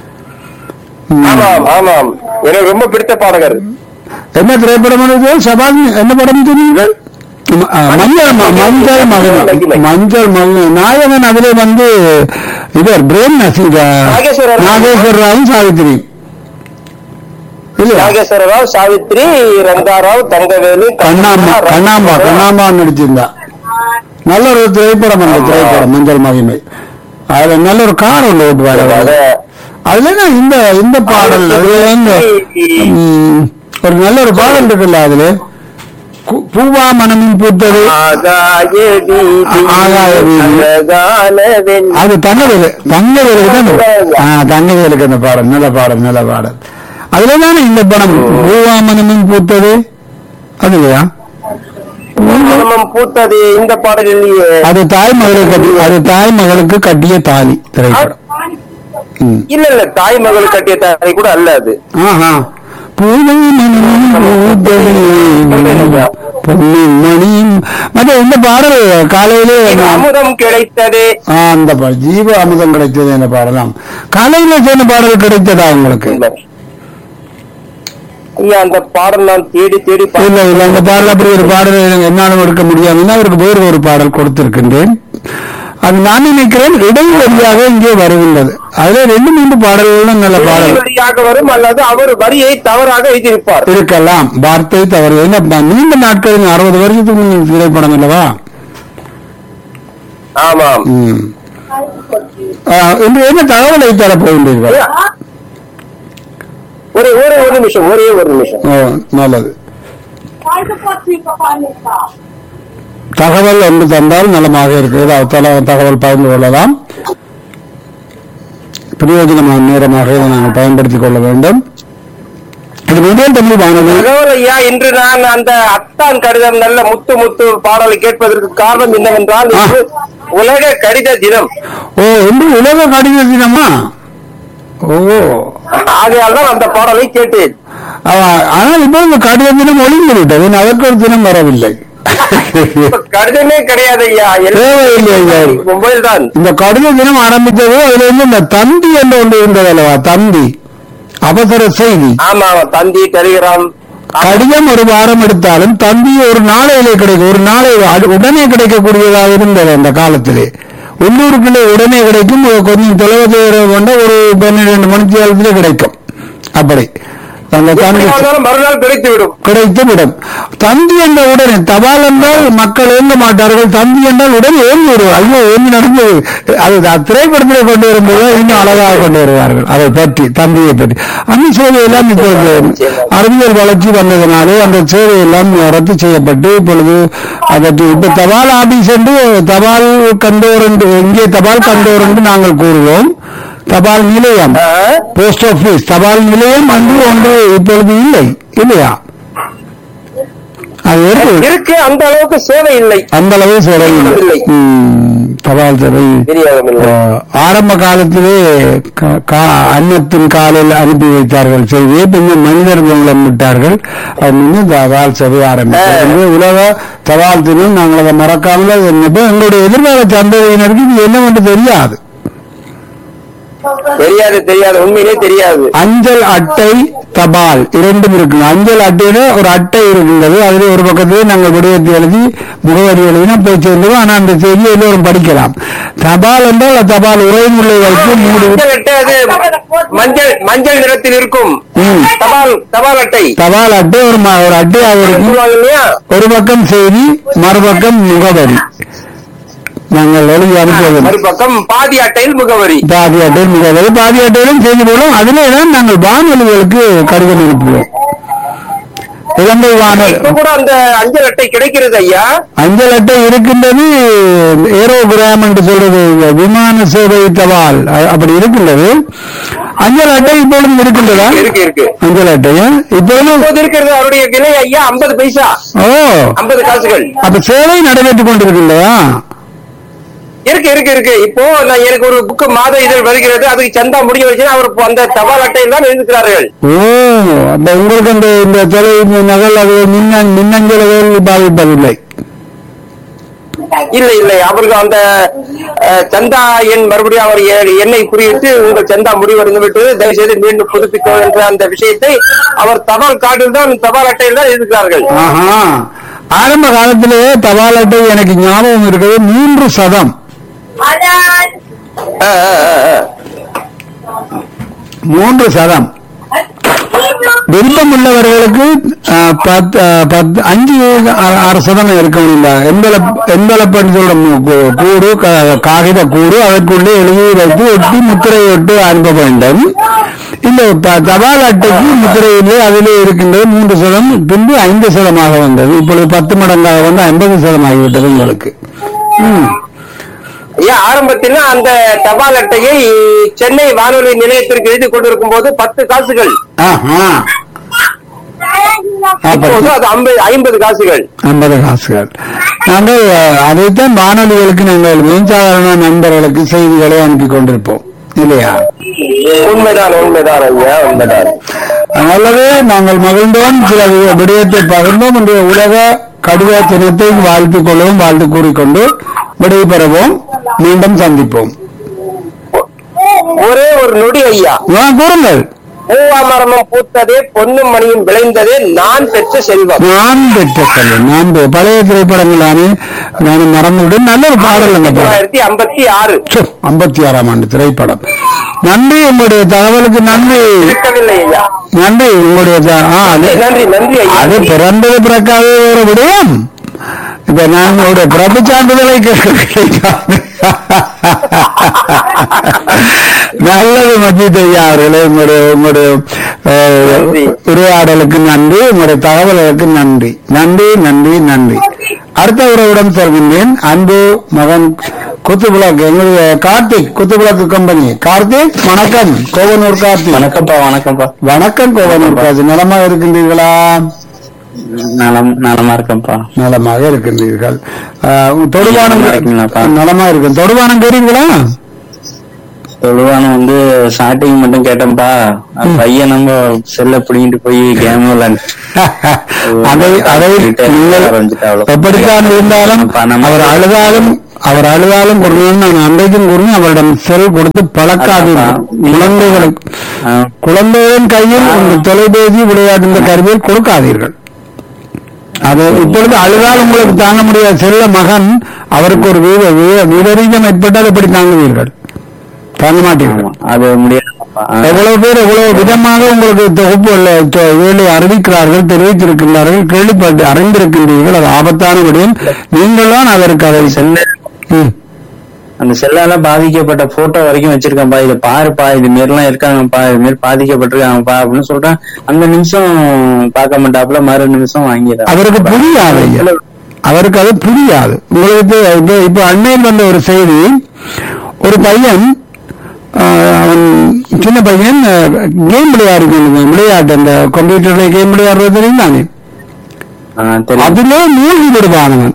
ம். ஆமாம் ஆமாம் எனக்கு ரொம்ப பிடித்த பாடகர் என்ன திரைப்படம் இது சபால் என்ன படம் சொன்னீர்கள் ம- ஆ, மஞ்சள் ம- மஞ்சள் மகன் மஞ்சள் மகன் நாயகன் அதிலே வந்து இவர் பிரேம் நசீர் நாகேஸ்வர ராவ். நாகேஸ்வர ராவும் சாவித்திரி இல்லையா நாகேஸ்வர ராவ் சாவித்ரி ரங்காராவ் தங்கவேலு கண்ணாம்பா கண்ணாம்பா கண்ணாம்பா நடிச்சிருந்தா நல்ல ஒரு திரைப்படம் அந்த திரைப்படம் மஞ்சள் மகிமை அதுல நல்ல ஒரு கார் ஒன்று ஓட்டுவாரு அவரு. அதுல என்ன இந்த இந்த பாடல் அதுல இந்த, ம், ஒரு நல்ல ஒரு பாடல் இருக்குல்ல அதுல கு- பூவா மனமும் பூத்தது ஆகாய வீதி ஆகாய வீதி. அழகான வெண் அது தங்கவேலு தங்கவேலுக்கு தான் இந்த- ஆ, தங்கவேலுக்கு அந்த பாடல் நல்ல பாடல் நல்ல பாடல் அதுல தானே இந்த படம் பூவா மனமும் பூத்தது அது இல்லையா மனமும் பூத்தது இந்த பாடலிலேயே அது தாய் மகளை கட்டி அது தாய் மகளுக்கு கட்டிய தாலி திரைப்படம் ம். இல்ல இல்ல தாய் மகள் கட்டிய தாய் கூட அல்ல அது ஆஹா பூவை மணமும் பூத்தது, பொன்னின் மணியும் மற்ற இந்த பாடல் காலையிலே இது நான்- அமுதம் கிடைத்தது ஆ, அந்த பாடல் ஜீவ அமுதம் கிடைத்தது என்ற பாடலாம் காலையில சேர்ந்த பாடல் கிடைத்ததா உங்களுக்கு ஐயா அந்த பாடல் நான் தேடி தேடி இல்ல பார்த்தேன். இல்ல அந்த பாடல் அப்படி ஒரு பாடல் எனக்கு என்னாலும் எடுக்க முடியாதுன்னா அவருக்கு வேறு ஒரு பாடல் கொடுத்திருக்கின்றேன் அது நான் நினைக்கிறேன் இடைவெளியாக இங்கே வருகின்றது அதுல ரெண்டு மூன்று பாடல்களும் நல்ல பாடல் வரியாக வரும் அல்லது அவர் வரியை தவறாக எழுதியிருப்பார் இருக்கலாம் வார்த்தை தவறு என்ன நீண்ட நாட்கள் அறுபது வருஷத்துக்கு முன் திரைப்படம் அல்லவா ஆமாம் ம். ஆ, இன்று என்ன தகவலை தரப் போகின்றீர்கள் ஒரே ஒரே ஒரு நிமிஷம் ஒரே ஒரு நிமிஷம் ஓ நல்லது தகவல் ஒன்று தந்தால் நலமாக இருக்கிறது அது தல- தகவல் பகிர்ந்து கொள்ளலாம் பிரயோஜனமான நேரமாக இதை நாங்கள் பயன்படுத்திக் கொள்ள வேண்டும் இது முதல் தமிழ் வானொலி தகவல் ஐயா இன்று நான் அந்த அத்தான் கடிதம் நல்ல முத்து முத்து பாடலை கேட்பதற்கு காரணம் என்னவென்றால் ஆ. இன்று உலக கடித தினம் ஓ இன்று உலக கடித தினமா ஓ ஆகையால் தான் அந்த பாடலை கேட்டேன் அவ- ஆனால் இப்போ இந்த கடித தினம் ஒளிந்து விட்டது இன்னும் அதற்கு ஒரு தினம் வரவில்லை இப்ப கடிதமே கிடையாது ஐயா தேவையில்லை ஐயா. மொபைல் தான் இந்த கடித தினம் ஆரம்பித்தது அதுல இருந்து இந்த தந்தி என்று ஒன்று இருந்தது அல்லவா தந்தி அவசர செய்தி ஆமா ஆமா தந்தி டெலிகிராம் கடிதம் ஒரு வாரம் எடுத்தாலும் தந்தி ஒரு நாளையிலே கிடைக்கும் ஒரு நாளை அடு- உடனே கிடைக்கக்கூடியதாக இருந்தது அந்த காலத்திலே உள்ளூருக்குள்ளே உடனே கிடைக்கும் ஒரு கொஞ்சம் தொலைவு கொண்ட ஒரு பன்னிரண்டு மணி நேரத்திலே கிடைக்கும் அப்படி அந்த எப்படி தந்தி வந்தாலும் மறுநாள் கிடைத்து விடும் கிடைத்து விடும் தந்தி என்ற உடனே தபால் என்றால் மக்கள் ஏங்க மாட்டார்கள் தந்தி என்றால் உடனே ஏங்கி வருவார் ஐயோ ஏங்கி நடந்தது அது அது திரைப்படத்திலே கொண்டு வரும்போது இன்னும் அழகாக கொண்டு வருவார்கள் அதை பற்றி தந்தியை பற்றி அந்த சேவையெல்லாம் இப்பொழுது அறிவியல் வளர்ச்சி வந்ததினாலே அந்த சேவையெல்லாம் ரத்து செய்யப்பட்டு இப்பொழுது அதற்கு இப்ப தபால் ஆபீஸ் என்று தபால் கண்டோர் என்று இங்கே தபால் கண்டோர் என்று நாங்கள் கூறுவோம் தபால் நிலையம் போஸ்ட் ஆபீஸ் தபால் நிலையம் அன்று ஒன்று இப்பொழுது இல்லை இல்லையா அது இருக்கு இருக்கு அந்த அளவுக்கு சேவை இல்லை அந்த அளவு சேவை இல்லை இல்லை. ம், தபால் சேவை விநியோகம் இல்லை ஆஹ், ஆரம்ப காலத்திலே க- கா- அன்னத்தின் காலில் அனுப்பி வைத்தார்கள் செய்தியை பின்னர் மனிதர் மூலம் விட்டார்கள் அது இன்னும் தபால் சேவை ஆரம்பித்தது உலக தபால் தினம் நாங்கள் அதை மறக்காமல் அதை நினைப்போம். எங்களுடைய எதிர்கால சந்ததியினருக்கு இது என்னவென்று தெரியாது தெரியாது தெரியாது உண்மையிலே தெரியாது அஞ்சல் அட்டை தபால் இரண்டும் இருக்கு அஞ்சல் அட்டையில ஒரு அட்டை இருக்கின்றது அதுல ஒரு பக்கத்திலே நாங்கள் விடயத்தை எழுதி முகவரி எழுதினா போய் சேர்ந்துடும் ஆனா அந்த செய்தியை எல்லோரும் படிக்கலாம் தபால் என்றால் அந்த தபால் உரைமுறை வைத்து மூடி மஞ்சள் அட்டை அது மஞ்சள் மஞ்சள் நிறத்தில் இருக்கும் ம். தபால் தபால் அட்டை தபால் அட்டை ஒரு ம- ஒரு அட்டையாக இருக்கும் சொல்லுவாங்க இல்லையா ஒரு பக்கம் செய்தி மறுபக்கம் முகவரி நாங்கள் எழுதி அனுப்புவது மறுபக்கம் பாதி அட்டையில் முகவரி பாதி அட்டை முகவரி பாதி அட்டையிலும் செய்தி போடும் அதிலே தான் நாங்கள் வானொலிகளுக்கு கடிதம் அனுப்புவோம் இலங்கை வானொலி இப்ப கூட அந்த அஞ்சல் அட்டை கிடைக்கிறது ஐயா அஞ்சல் அட்டை இருக்கின்றது ஏரோகிராம் என்று சொல்றது இந்த விமான சேவை தபால் அ- அப்படி இருக்கின்றது அஞ்சல் அட்டை இப்பொழுது இருக்கின்றதா இருக்கு இருக்கு அஞ்சல் அட்டையா இப்பொழுது இப்போது இருக்கிறது அவருடைய விலை ஐயா 50 பைசா ஓ 50 காசுகள் அப்ப சேவை நடைபெற்றுக் கொண்டிருக்கின்றதா இருக்கு இருக்கு இருக்கு இப்போ நான் எனக்கு ஒரு புக்கு மாத இதழ் வருகிறது அதுக்கு சந்தா முடிய வச்சு அவர் இப்போ அந்த தபால் அட்டையில் தான் எழுதுகிறார்கள் ஓ அப்ப உங்களுக்கு அந்த இந்த தொலை நகல் அது மின்னன் மின்னஞ்சல்கள் பாதிப்பதில்லை இல்லை இல்லை அவருக்கு அந்த அஹ், சந்தா எண் மறுபடியும் அவர் எ- எண்ணை குறியிட்டு உங்கள் சந்தா முடிவடைந்து விட்டது தயவு செய்து மீண்டும் புதுப்பிக்க என்ற அந்த விஷயத்தை அவர் தபால் கார்டில் தான் தபால் அட்டையில் தான் எழுதுகிறார்கள் ஆஹா ஆரம்ப காலத்திலே தபால் அட்டை எனக்கு ஞாபகம் இருக்கிறது மூன்று சதம் ஆ, ஆ, ஆ, ஆ. மூன்று சதம் விருப்பம் உள்ளவர்களுக்கு அஹ், பத்து அஹ், பத்து அஞ்சு ஆ- ஆறு சதம் இருக்க முடியல எண்பலப் எண்பலப்பன்னு சொல்ற மு- கூ- கூடு க- காகித கூடு அதற்குள்ளே எழுதி வைத்து ஒட்டி முத்திரை ஒட்டு அனுப்ப வேண்டும் இந்த ப- தபால் அட்டைக்கு முத்திரையிலே அதிலே இருக்கின்றது மூன்று சதம் பின்பு ஐந்து சதமாக வந்தது இப்பொழுது பத்து மடங்காக வந்து ஐம்பது சதம் ஆகிவிட்டது உங்களுக்கு ம். ஐயா ஆரம்பத்தில் அந்த தபால் அட்டையை சென்னை வானொலி நிலையத்திற்கு எழுதி கொண்டிருக்கும் போது பத்து காசுகள் ஆஹா இப்போது அப்ப அது ஐம்பது ஐம்பது காசுகள் ஐம்பது காசுகள் நாங்கள் அஹ், அதைத்தான் வானொலிகளுக்கு நாங்கள் மின்சாதாரண நண்பர்களுக்கு செய்திகளை அனுப்பி கொண்டிருப்போம் இல்லையா உண்மைதான் உண்மைதான் ஐயா உண்மைதான் நல்லது நாங்கள் மகிழ்ந்தோம் சில வி- விடயத்தை பகிர்ந்தோம் இன்றைய உலக கடித தினத்தை வாழ்த்துக் கொள்ளவும் வாழ்த்து கூறிக்கொண்டு விடைபெறுவோம் மீண்டும் சந்திப்போம் ஒரே ஒரு நொடி ஐயா ஆ, கூறுங்கள் பூவாமரமும் பூத்ததே பொன்னும் மணியும் விளைந்ததே நான் பெற்ற செல்வம் நான் பெற்ற செல்வம் நான் பெ- பழைய திரைப்படங்களானே நான் மறந்துவிடும் நல்ல ஒரு பாடல் அந்த பாடல் தொள்ளாயிரத்தி ஐம்பத்தி ஆறு ஐம்பத்தி ஆறாம் ஆண்டு திரைப்படம் நன்றி உங்களுடைய தகவலுக்கு நன்றி இருக்கவில்லை ஐயா நன்றி உங்களுடைய த- ஆ, அது- நன்றி நன்றி ஐயா அது பிறந்தது பிறக்காத ஒரு விடயம் இப்ப நான் உங்களுடைய பிறப்பு சான்றிதழை கேட்க நல்லது மஜித் ஐயா அவர்களே உங்களுடைய உங்களுடைய அஹ், நன்றி. உரையாடலுக்கு நன்றி உங்களுடைய தகவல்களுக்கு நன்றி நன்றி நன்றி நன்றி அடுத்த உறவுடன் சொல்கின்றேன் அன்பு மகன் குத்துவிளக்கு எங்களுடைய கார்த்திக் குத்துவிளக்கு கம்பெனி கார்த்திக் வணக்கம் கோவனூர் கார்த்திக் வணக்கம்ப்பா வணக்கம்ப்பா வணக்கம் கோவனூர் கார்த்திக் நலமா இருக்கின்றீர்களா நலம் நலமா இருக்கேன்ப்பா நலமாக இருக்கின்றீர்கள் ஆஹ், தொடுவானம் நலமா இருக்கீங்களாப்பா? நலமா இருக்கு தொடுவானம் கேறீங்களா தொழுவானம் வந்து ஸ்டார்டிங் மட்டும் கேட்டேன்ப்பா அந்த பையன் நம்ம செல்ல பிடிங்கிட்டு போய் கேம் விளையாண்டு அதை அதை நீங்கள் எப்படித்தான் இருந்தாலும் அவர் அழுதாலும் அவர் அழுதாலும் கூறினேன் நான் அன்றைக்கும் கூறினேன் அவரிடம் செல் கொடுத்து பழக்காதீர்கள் குழந்தைகளுக்கு ஆ. குழந்தைகளின் கையில் உங்கள் தொலைபேசி விளையாட்டு கருவியில் கொடுக்காதீர்கள் அது இப்பொழுது அழுதால் உங்களுக்கு தாங்க முடியாத செல்ல மகன் அவருக்கு ஒரு வீர- வீர- விபரீதம் ஏற்பட்டால் எப்படி தாங்குவீர்கள் தாங்க மாட்டீர்கள் ஆமா, அது முடியாதுப்பா ஆ. எவ்வளவு பேர் எவ்வளவு விதமாக உங்களுக்கு தொகுப்பு வேலை அறிவிக்கிறார்கள் தெரிவித்திருக்கின்றார்கள் கேள்விப்பட்டு அறிந்திருக்கின்றீர்கள் அது ஆபத்தான விடயம் நீங்கள் தான் அதற்கு அதை செல்ல ம். அந்த செல்லால பாதிக்கப்பட்ட போட்டோ வரைக்கும் வச்சிருக்கேன்ப்பா இதை பாருப்பா இது மாரிலாம் இருக்காங்கப்பா இது மாரி பாதிக்கப்பட்டிருக்காங்கப்பா அப்படின்னு சொல்றேன் அந்த நிமிஷம் பார்க்க மாட்டாப்புல மறு நிமிஷம் வாங்கிடுறான் அவருக்கு புரியாது ஐயா. அவருக்கு அது புரியாது உங்களுக்கு இப்ப இப்ப அண்மையில் வந்த ஒரு செய்தி ஒரு பையன் ஆஹ், அவன் சின்ன பையன் கேம் விளையாடி விளையாட்டு அந்த கம்ப்யூட்டர்ல கேம் விளையாடுறது தெரியும் தானே ஆ, தெரியும் அதிலே மூழ்கி விடுவானவன்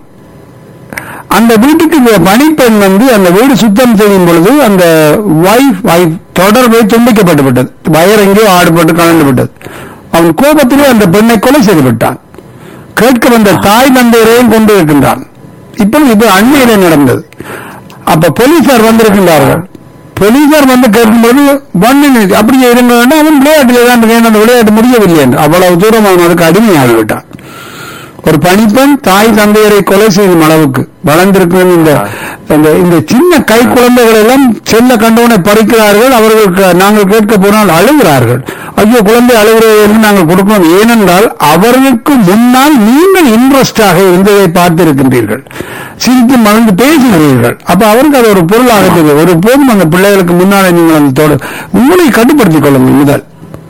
அந்த வீட்டுக்கு இந்த பணிப்பெண் வந்து அந்த வீடு சுத்தம் செய்யும் பொழுது அந்த வைஃப் வைஃப் தொடர்பை துண்டிக்கப்பட்டு விட்டது வயர் எங்கேயோ ஆடுபட்டு கலந்து விட்டது அவன் கோபத்திலே அந்த பெண்ணை கொலை செய்து விட்டான் கேட்க வந்த தாய் தந்தையரையும் கொண்டு இருக்கின்றான் இப்ப இது அண்மையில நடந்தது அப்ப போலீசார் வந்திருக்கின்றார்கள் போலீசார் வந்து கேட்கும்போது ஒன்னு அப்படி இருங்க வேண்டாம் அவன் விளையாட்டிலே தான் இருக்கேன் அந்த விளையாட்டு முடியவில்லை என்று அவ்வளவு தூரம் அவன் அதுக்கு அடிமையாகிவிட்டான் ஒரு பணிப்பெண் தாய் தந்தையரை கொலை செய்யும் அளவுக்கு வளர்ந்திருக்கும் இந்த இந்த இந்த சின்ன கை குழந்தைகள் எல்லாம் செல்ல கண்டவனை பறிக்கிறார்கள் அவர்களுக்கு நாங்கள் கேட்க போனால் அழுகிறார்கள் ஐயோ குழந்தை அழுகிறது என்று நாங்கள் கொடுக்கணும் ஏனென்றால் அவர்களுக்கு முன்னால் நீங்கள் இன்ட்ரெஸ்டாக இருந்ததை பார்த்திருக்கின்றீர்கள் சிரித்து மகிழ்ந்து பேசுகிறீர்கள் அப்ப அவருக்கு அது ஒரு பொருளாக தெரியும் ஒரு போதும் அந்த பிள்ளைகளுக்கு முன்னாலே நீங்கள் அந்த தோடு உங்களை கட்டுப்படுத்திக் கொள்ளுங்கள் முதல்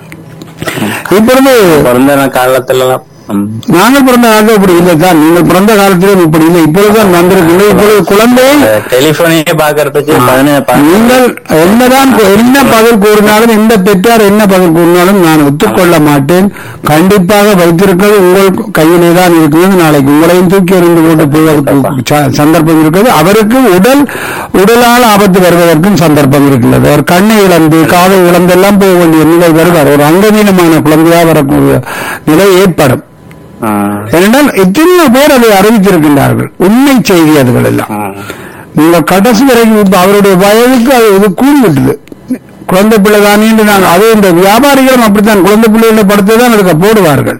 இப்பொழுது பிறந்த காலத்துல எல்லாம் ம். நாங்கள் பிறந்த காலத்தில் இப்படி இல்லை தான் நீங்கள் பிறந்த காலத்திலும் இப்படி இல்லை இப்பொழுதுதான் வந்திருக்கீங்க இப்பொழுது குழந்தை இந்த டெலிபோனையே பாக்குறதுக்கு பதினேழு நீங்கள் என்னதான் கு- என்ன பதில் கூறினாலும் எந்த பெற்றார் என்ன பதில் கூறினாலும் நான் ஒத்துக்கொள்ள மாட்டேன் கண்டிப்பாக வைத்திருக்கிறது உங்கள் கையிலே தான் இருக்கிறது நாளைக்கு உங்களையும் தூக்கி எறிந்து போட்டு போவதற்கு ச- சந்தர்ப்பம் இருக்கிறது அவருக்கு உடல் உடலால் ஆபத்து வருவதற்கும் சந்தர்ப்பம் இருக்கிறது அவர் கண்ணை இழந்து காதை இழந்தெல்லாம் போக வேண்டிய நிலை வருவார் ஒரு அங்கவீனமான குழந்தையாக வரக்கூடிய நிலை ஏற்படும் ஆ. ஏனென்றால் எத்தனையோ பேர் அதை அறிவித்திருக்கின்றார்கள் உண்மை செய்தி அதுகள் எல்லாம் ஆ. நீங்கள் கடைசி வரைக்கும் இப்ப அவருடைய வயதுக்கு அது இது கூடிவிட்டது குழந்தை பிள்ளை தானே என்று நான் அது இந்த வியாபாரிகளும் அப்படித்தான் குழந்தை பிள்ளைகளை படுத்து தான் அதுக்கு போடுவார்கள்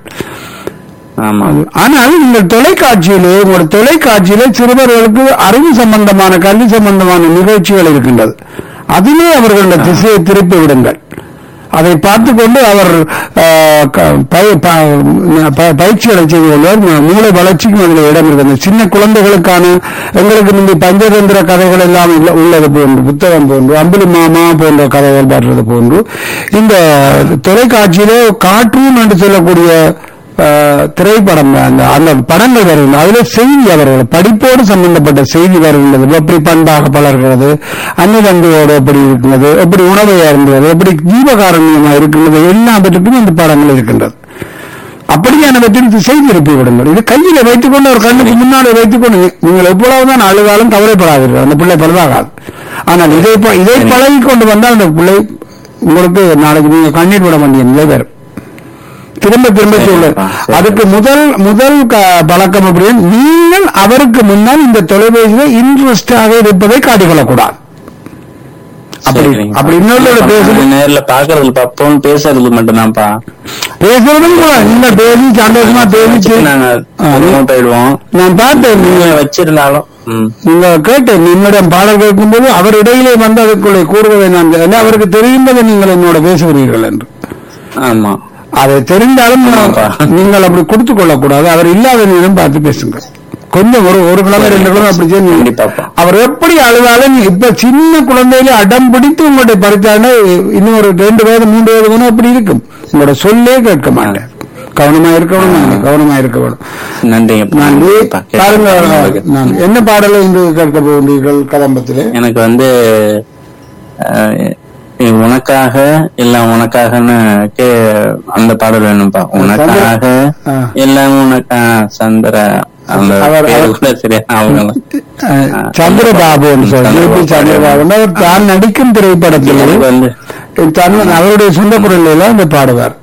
ஆமா ஆனால் நீங்கள் தொலைக்காட்சியிலே உங்களுடைய தொலைக்காட்சியிலே சிறுவர்களுக்கு அறிவு சம்பந்தமான கல்வி சம்பந்தமான நிகழ்ச்சிகள் இருக்கின்றது அதிலே அவர்களுடைய திசையை திருப்பி விடுங்கள் அதை பார்த்துக் கொண்டு அவர் ஆஹ், க- பய- ப- ப- பயிற்சிகளை செய்து கொள்வார் மூ- மூளை வளர்ச்சிக்கும் அதில் இடம் இருக்கிறது சின்ன குழந்தைகளுக்கான எங்களுக்கு முந்தைய பஞ்சதந்திர கதைகள் எல்லாம் உள்ள- உள்ளது போன்று புத்தகம் போன்று அம்புலி மாமா போன்ற கதைகள் பாடுறது போன்று இந்த தொலைக்காட்சியிலே கார்ட்டூன் என்று சொல்லக்கூடிய ஆஹ், திரைப்படம் அந்த அந்த படங்கள் வருகிறது அதுல செய்தி அவர்கள் படிப்போடு சம்பந்தப்பட்ட செய்தி வருகின்றது எப்படி பண்பாக பலர்கிறது அன்னதந்தையோடு எப்படி இருக்கிறது எப்படி உணவை அருந்துவது எப்படி ஜீவகாரண்யமா இருக்கின்றது எல்லாவற்றுக்கும் இந்த படங்கள் இருக்கின்றது அப்படியானவற்றிற்கு செய்தி எழுப்பி விடுங்கள் இது கையில வைத்துக் கொண்டு ஒரு கண்ணுக்கு முன்னாடி வைத்துக் கொண்டு நீங்கள் எவ்வளவுதான் அழுதாலும் கவலைப்படாதீர்கள் அந்த பிள்ளை பழுதாகாது ஆனால் இதை ப- இதை பழகி கொண்டு வந்தால் அந்த பிள்ளை உங்களுக்கு நாளைக்கு நீங்க கண்ணீர் விட வேண்டிய நிலை வரும் திரும்ப திரும்ப சொல்ல சரிப்பா, சரி. அதுக்கு முதல் முதல் க- பழக்கம் அப்படின்னு நீங்கள் அவருக்கு முன்னால் இந்த தொலைபேசியில இன்ட்ரெஸ்டாக இருப்பதை காட்டிக்கொள்ளக்கூடாது அப்படி சரிங்க. அப்படி இன்னொரு பேசுறது நேர்ல பாக்குறது பப்போன்னு பேசுறது மட்டும்தான்ப்பா பேசுறதும் கூட நீங்க பேசி சந்தோஷமா பேசி நாங்க ஆ, remote ஆயிடுவோம் நான் பார்த்தேன் நீங்க நீங்க வச்சிருந்தாலும் ம். நீங்க கேட்டேன் என்னிடம் பாடல் கேட்கும்போது அவர் இடையிலே வந்து அதற்குள்ளே கூறுவதை நான் ஏன்னா அவருக்கு தெரிந்ததை நீங்கள் என்னோட பேசுகிறீர்கள் என்று ஆமா அதை தெரிந்தாலும் ஆமாப்பா. நீங்கள் அப்படி கொடுத்துக் கொள்ளக்கூடாது அவர் இல்லாத நேரம் பார்த்து பேசுங்க கொஞ்சம் ஒரு ஒரு கிழமை ரெண்டு கிழமை அப்படி செய்யுங்க. கண்டிப்பாப்பா. அவர் எப்படி அழுதாலும் இப்ப சின்ன குழந்தையில அடம் பிடித்து உங்களுடைய பறித்தாண்டா இன்னும் ஒரு ரெண்டு வயது மூன்று வயது கூட அப்படி இருக்கும் உங்களோட சொல்லே கேட்க மாட்டேன் கவனமா இருக்கணும் நான் கவனமா இருக்க வேணும் நன்றிங்க நான் கண்டிப்பா. பாருங்க நான் என்ன பாடலை இன்று கேட்க போகின்றீர்கள் கதம்பத்திலே எனக்கு வந்து அஹ், இ- உனக்காக எல்லாம் உனக்காகன்னு கே அந்த பாடல் வேணும்பா உனக்காக ஆ. எல்லாம் உனக்கா சந்திர அந்த அவர்- பேரு அவர்- கூட சரியா அவங்க அஹ், சந்திரபாபு என்று சொல்லி சந்திரபாபு. சந்திரபாபு அவர் தான் நடிக்கும் திரைப்படத்தில் எனக்கு வந்து தன் அவருடைய சொந்த குரலில அந்த பாடுவார்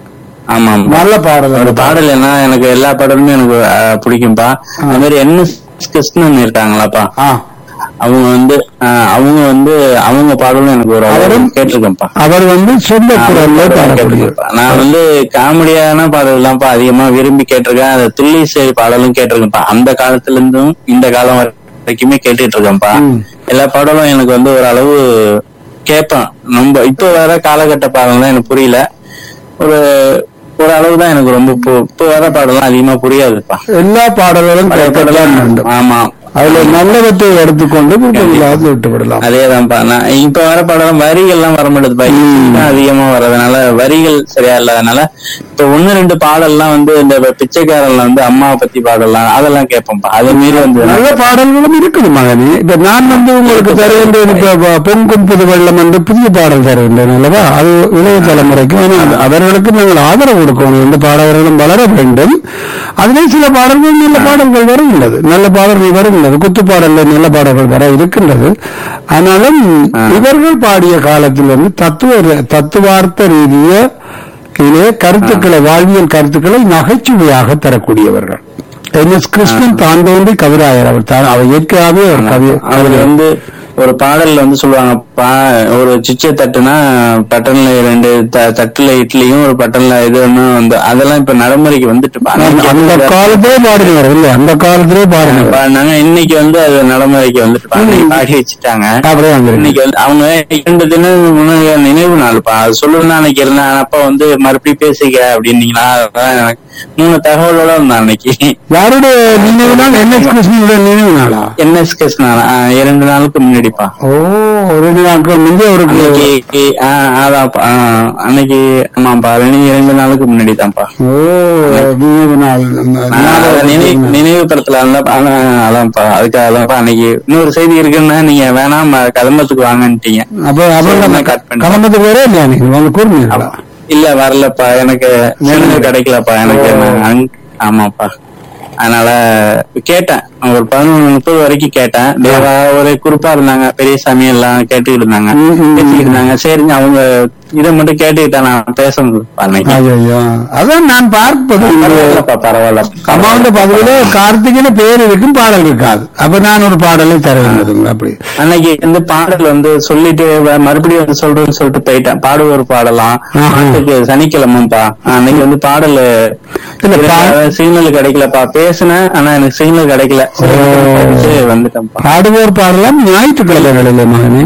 ஆமா ஆமா நல்ல பாடல் ஒரு பாடல் என்ன எனக்கு எல்லா பாடலுமே எனக்கு அஹ், பிடிக்கும்பா அது மாதிரி என் எஸ் கிருஷ்ணன் இருக்காங்களாப்பா ஆ அவங்க வந்து அஹ், அவங்க வந்து அவங்க பாடலும் எனக்கு ஒரு அவரும் கேட்டிருக்கேன்ப்பா அவர் வந்து சொந்த குரல்ல பாடக்கூடியவர் நான் வந்து காமெடியான பாடல்கள்லாம்ப்பா அதிகமா விரும்பி கேட்டிருக்கேன் அந்த துள்ளிசை பாடலும் கேட்டிருக்கேன்ப்பா அந்த காலத்துல இருந்தும் இந்த காலம் வரைக்குமே கேட்டுட்டு இருக்கேன்ப்பா ம். எல்லா பாடலும் எனக்கு வந்து ஒரு அளவு கேட்பேன் ரொம்ப இப்ப வர காலகட்ட பாடல் தான் எனக்கு புரியல ஒரு ஒரு அளவு தான் எனக்கு ரொம்ப பு- இப்ப வர பாடலாம் அதிகமா புரியாதுப்பா எல்லா பாடல்களும் கேட்கலாம் வேண்டும் ஆமா அதுல நல்லவற்றை எடுத்துக்கொண்டு விட்டு விட்டு விடலாம் அதேதான்ப்பா நான் இப்ப வர படம் வரிகள்லாம் வர மாட்டேதுப்பா தான் அதிகமா வர்றதுனால வரிகள் சரியா இல்லாதனால இப்ப ஒண்ணு ரெண்டு பாடல்லாம் வந்து இந்த பிச்சைக்காரன்ல வந்து அம்மாவை பத்தி பாடலாம் அதெல்லாம் கேட்போம்ப்பா அது மீறி வந்து நல்ல பாடல்களும் இருக்குது மகனே இப்ப நான் வந்து உங்களுக்கு தருகின்றேன் இப்ப ப- பொங்கும் புது வெள்ளம் என்று புதிய பாடல் தருகின்றேன் அல்லவா அது இளைய தலைமுறைக்கு ஆனால் அது- அவர்களுக்கு நாங்கள் ஆதரவு கொடுக்கணும் இந்த பாடகர்களும் வளர வேண்டும் அதிலே சில பாடல்கள் நல்ல பாடல்கள் வருகின்றது நல்ல பாடல்கள் வருகின்றது குத்து பாடல்கள் நல்ல பாடல்கள் வர இருக்கின்றது ஆனாலும் இவர்கள் பாடிய காலத்தில் வந்து தத்துவ தத்துவார்த்த ரீதிய இதிலே கருத்துக்களை வாழ்வியல் கருத்துக்களை நகைச்சுவையாக தரக்கூடியவர்கள் என் எஸ் கிருஷ்ணன் தான் தோன்றி கவிராயர் அவர் தான் அவர் இயற்கையாகவே ஒரு கவி அதுல வந்து ஒரு பாடல்ல வந்து சொல்லுவாங்க பா ஒரு சிச்சை தட்டுனா பட்டன்ல ரெண்டு த- தட்டுல இட்லியும் ஒரு பட்டன்ல இது ஒண்ணு வந்து அதெல்லாம் இப்ப நடைமுறைக்கு வந்துட்டு அந்த- அந்த காலத்திலே பாடினவர் இல்லை அந்த காலத்திலே பாடினவர் பாடினாங்க இன்னைக்கு வந்து அது நடைமுறைக்கு வந்துட்டு பாடி- பாடி வச்சுட்டாங்க அப்படியே வந்திருக்கு இன்னைக்கு வந்து அவங்க இரண்டு தினம் முன்னாடி நினைவு நாள்ப்பா அது சொல்லணும்னு அன்னைக்கு இருந்தேன் அப்ப வந்து மறுபடியும் பேசிக்க அப்படின்னீங்களா அதான் எனக்கு மூணு தகவலோட இருந்தேன் அன்னைக்கு யாருடைய நினைவு நாள் என் எஸ் கிருஷ்ணனுடைய நினைவு நாளா என்எஸ் கிருஷ்ணா இரண்டு நாளுக்கு முன்னாடிப்பா ஓ ரெண்டு நாட்கள் முந்தைய ஒரு அன்னைக்கு ஆ, அதான்ப்பா ஆ, அன்னைக்கு ஆமாப்பா ரெண்டு இரண்டு நாளுக்கு முன்னாடி தான்ப்பா ஓ நினைவு நாள் நினைவு நினைவு படத்துல இருந்தா அதான்ப்பா அதுக்காக தான்ப்பா அன்னைக்கு இன்னொரு செய்தி இருக்குன்னா நீங்க வேணாம் கதம்பத்துக்கு வாங்கன்ட்டீங்க அப்ப சரி, அப்புறம் நான் cut பண்ணிட்டேன். கலந்ததுக்கு வேற இல்லையா நீங்க வந்து கூர்ந்தீங்களா இல்ல வரலப்பா எனக்கு சிக்னல் கிடைக்கலப்பா எனக்கு நான் அங்க- ஆமாப்பா அதனால கேட்டேன் ஒரு பதினொன்று முப்பது வரைக்கும் கேட்டேன் தேவா ஒரு குரூப்பா இருந்தாங்க பெரியசாமி எல்லாம் கேட்டுக்கிட்டு இருந்தாங்க ம், ம், ம். பேசிக்கிட்டு இருந்தாங்க சரிங்க அவங்க இதை மட்டும் கேட்டுக்கிட்டா நான் பேசணும் அன்னைக்கு ஐயோ அதான் நான் பார்ப்பது இந்த பரவாயில்லப்பா பரவாயில்ல அம்மாவுடைய பதில கார்த்திகின பேர் இருக்கும் பாடல் இருக்காது அப்ப நான் ஒரு பாடலை தர வேண்டியதுங்க அப்படி அன்னைக்கு இந்த பாடல் வந்து சொல்லிட்டு வ- மறுபடியும் வந்து சொல்றேன்னு சொல்லிட்டு போயிட்டேன் பாடுவோர் பாடலாம் ஆஹா. பாட்டுக்கு சனிக்கிழமைப்பா அன்னைக்கு வந்து பாடல் இல்ல, பா- சிக்னல் கிடைக்கலப்பா பேசினேன் ஆனா எனக்கு சிக்னல் கிடைக்கல சரி, படிச்சு வந்துட்டேன்ப்பா பாடுவோர் பாடலாம் ஞாயிற்றுக்கிழமைகளில் மகனே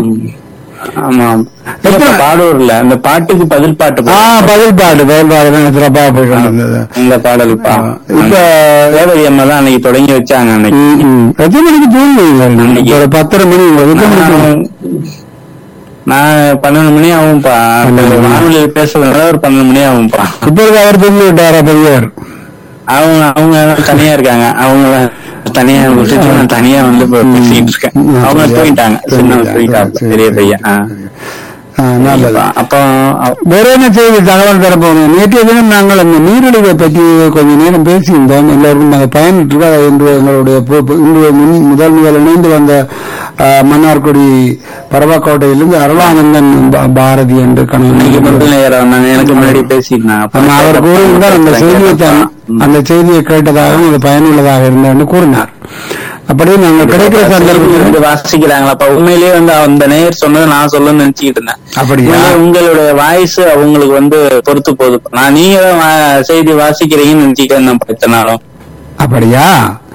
ஆமா இல்லப்பா, பாடுவோர்ல அந்த பாட்டுக்கு பதில் பாட்டு ஆ பா- பதில் பாட்டு பதில் பாடு தான் சிறப்பா போய் கொண்டிருந்தது இந்த பாடல்ப்பா இப்ப ரேவதி அம்மா தான் அன்னைக்கு தொடங்கி வச்சாங்க அன்னைக்கு ம், ம். எத்தனை மணிக்கு தூங்குவீங்க அன்னைக்கு. ஒரு பத்தரை மணி எத்தனை மணிக்கு நான் நான் பன்னெண்டு மணி ஆகும்பா பன்னெண்டு மணி. வானொலியில் பேசுறதுனால ஒரு பன்னெண்டு மணி ஆகும்பா இப்பொழுது அவர் தூங்கி விட்டாரா பெரியவர் அவங்க அவங்க தனியா இருக்காங்க அவங்க தனியா விட்டுட்டு நான் தனியா வந்து இப்ப பேசிட்டு இருக்கேன் அவங்க தூங்கிட்டாங்க சின்ன தூங்கிட்டாங்க பெரிய பையன் ஆ. ஆ, நல்லது அப்போ வேற என்ன செய்தி தகவல் தரப்போகிறோம் நேற்றைய தினம் நாங்கள் அந்த நீரிழிவை பற்றி கொஞ்ச நேரம் பேசியிருந்தோம் எல்லோருக்கும் நாங்கள் பயனிட்டு இன்று எங்களுடைய பு- பு- இன்று முன் முதல் முதல் இணைந்து வந்த ஆ, மன்னார்குடி பரவாக்கோட்டையிலிருந்து அருளானந்தன் பா- பாரதி என்று இன்னைக்கு கணவன் முதல் நேரம் வந்தாங்க எனக்கு முன்னாடி பேசியிருந்தாங்க ஆமா, அவர் கூறியிருந்தார் அந்த செய்தியை தான் அந்த செய்தியை கேட்டதாகவும் இது பயனுள்ளதாக இருந்தது என்று கூறினார் அப்படியே நாங்கள் கிடைக்கிற சந்தர்ப்பத்தில் வந்து வாசிக்கிறாங்களாப்பா உண்மையிலேயே வந்து அந்த நேயர் சொன்னதை நான் சொல்லணும்னு நினைச்சுக்கிட்டு இருந்தேன் அப்படியா? உண்மையிலே உங்களுடைய வாய்ஸ் அவங்களுக்கு வந்து பொறுத்து போகுது நான் நீங்க தான் வா- செய்தி வாசிக்கிறீங்கன்னு நினைச்சுக்கிட்டு இருந்தேன் இத்தனை நாளும் அப்படியா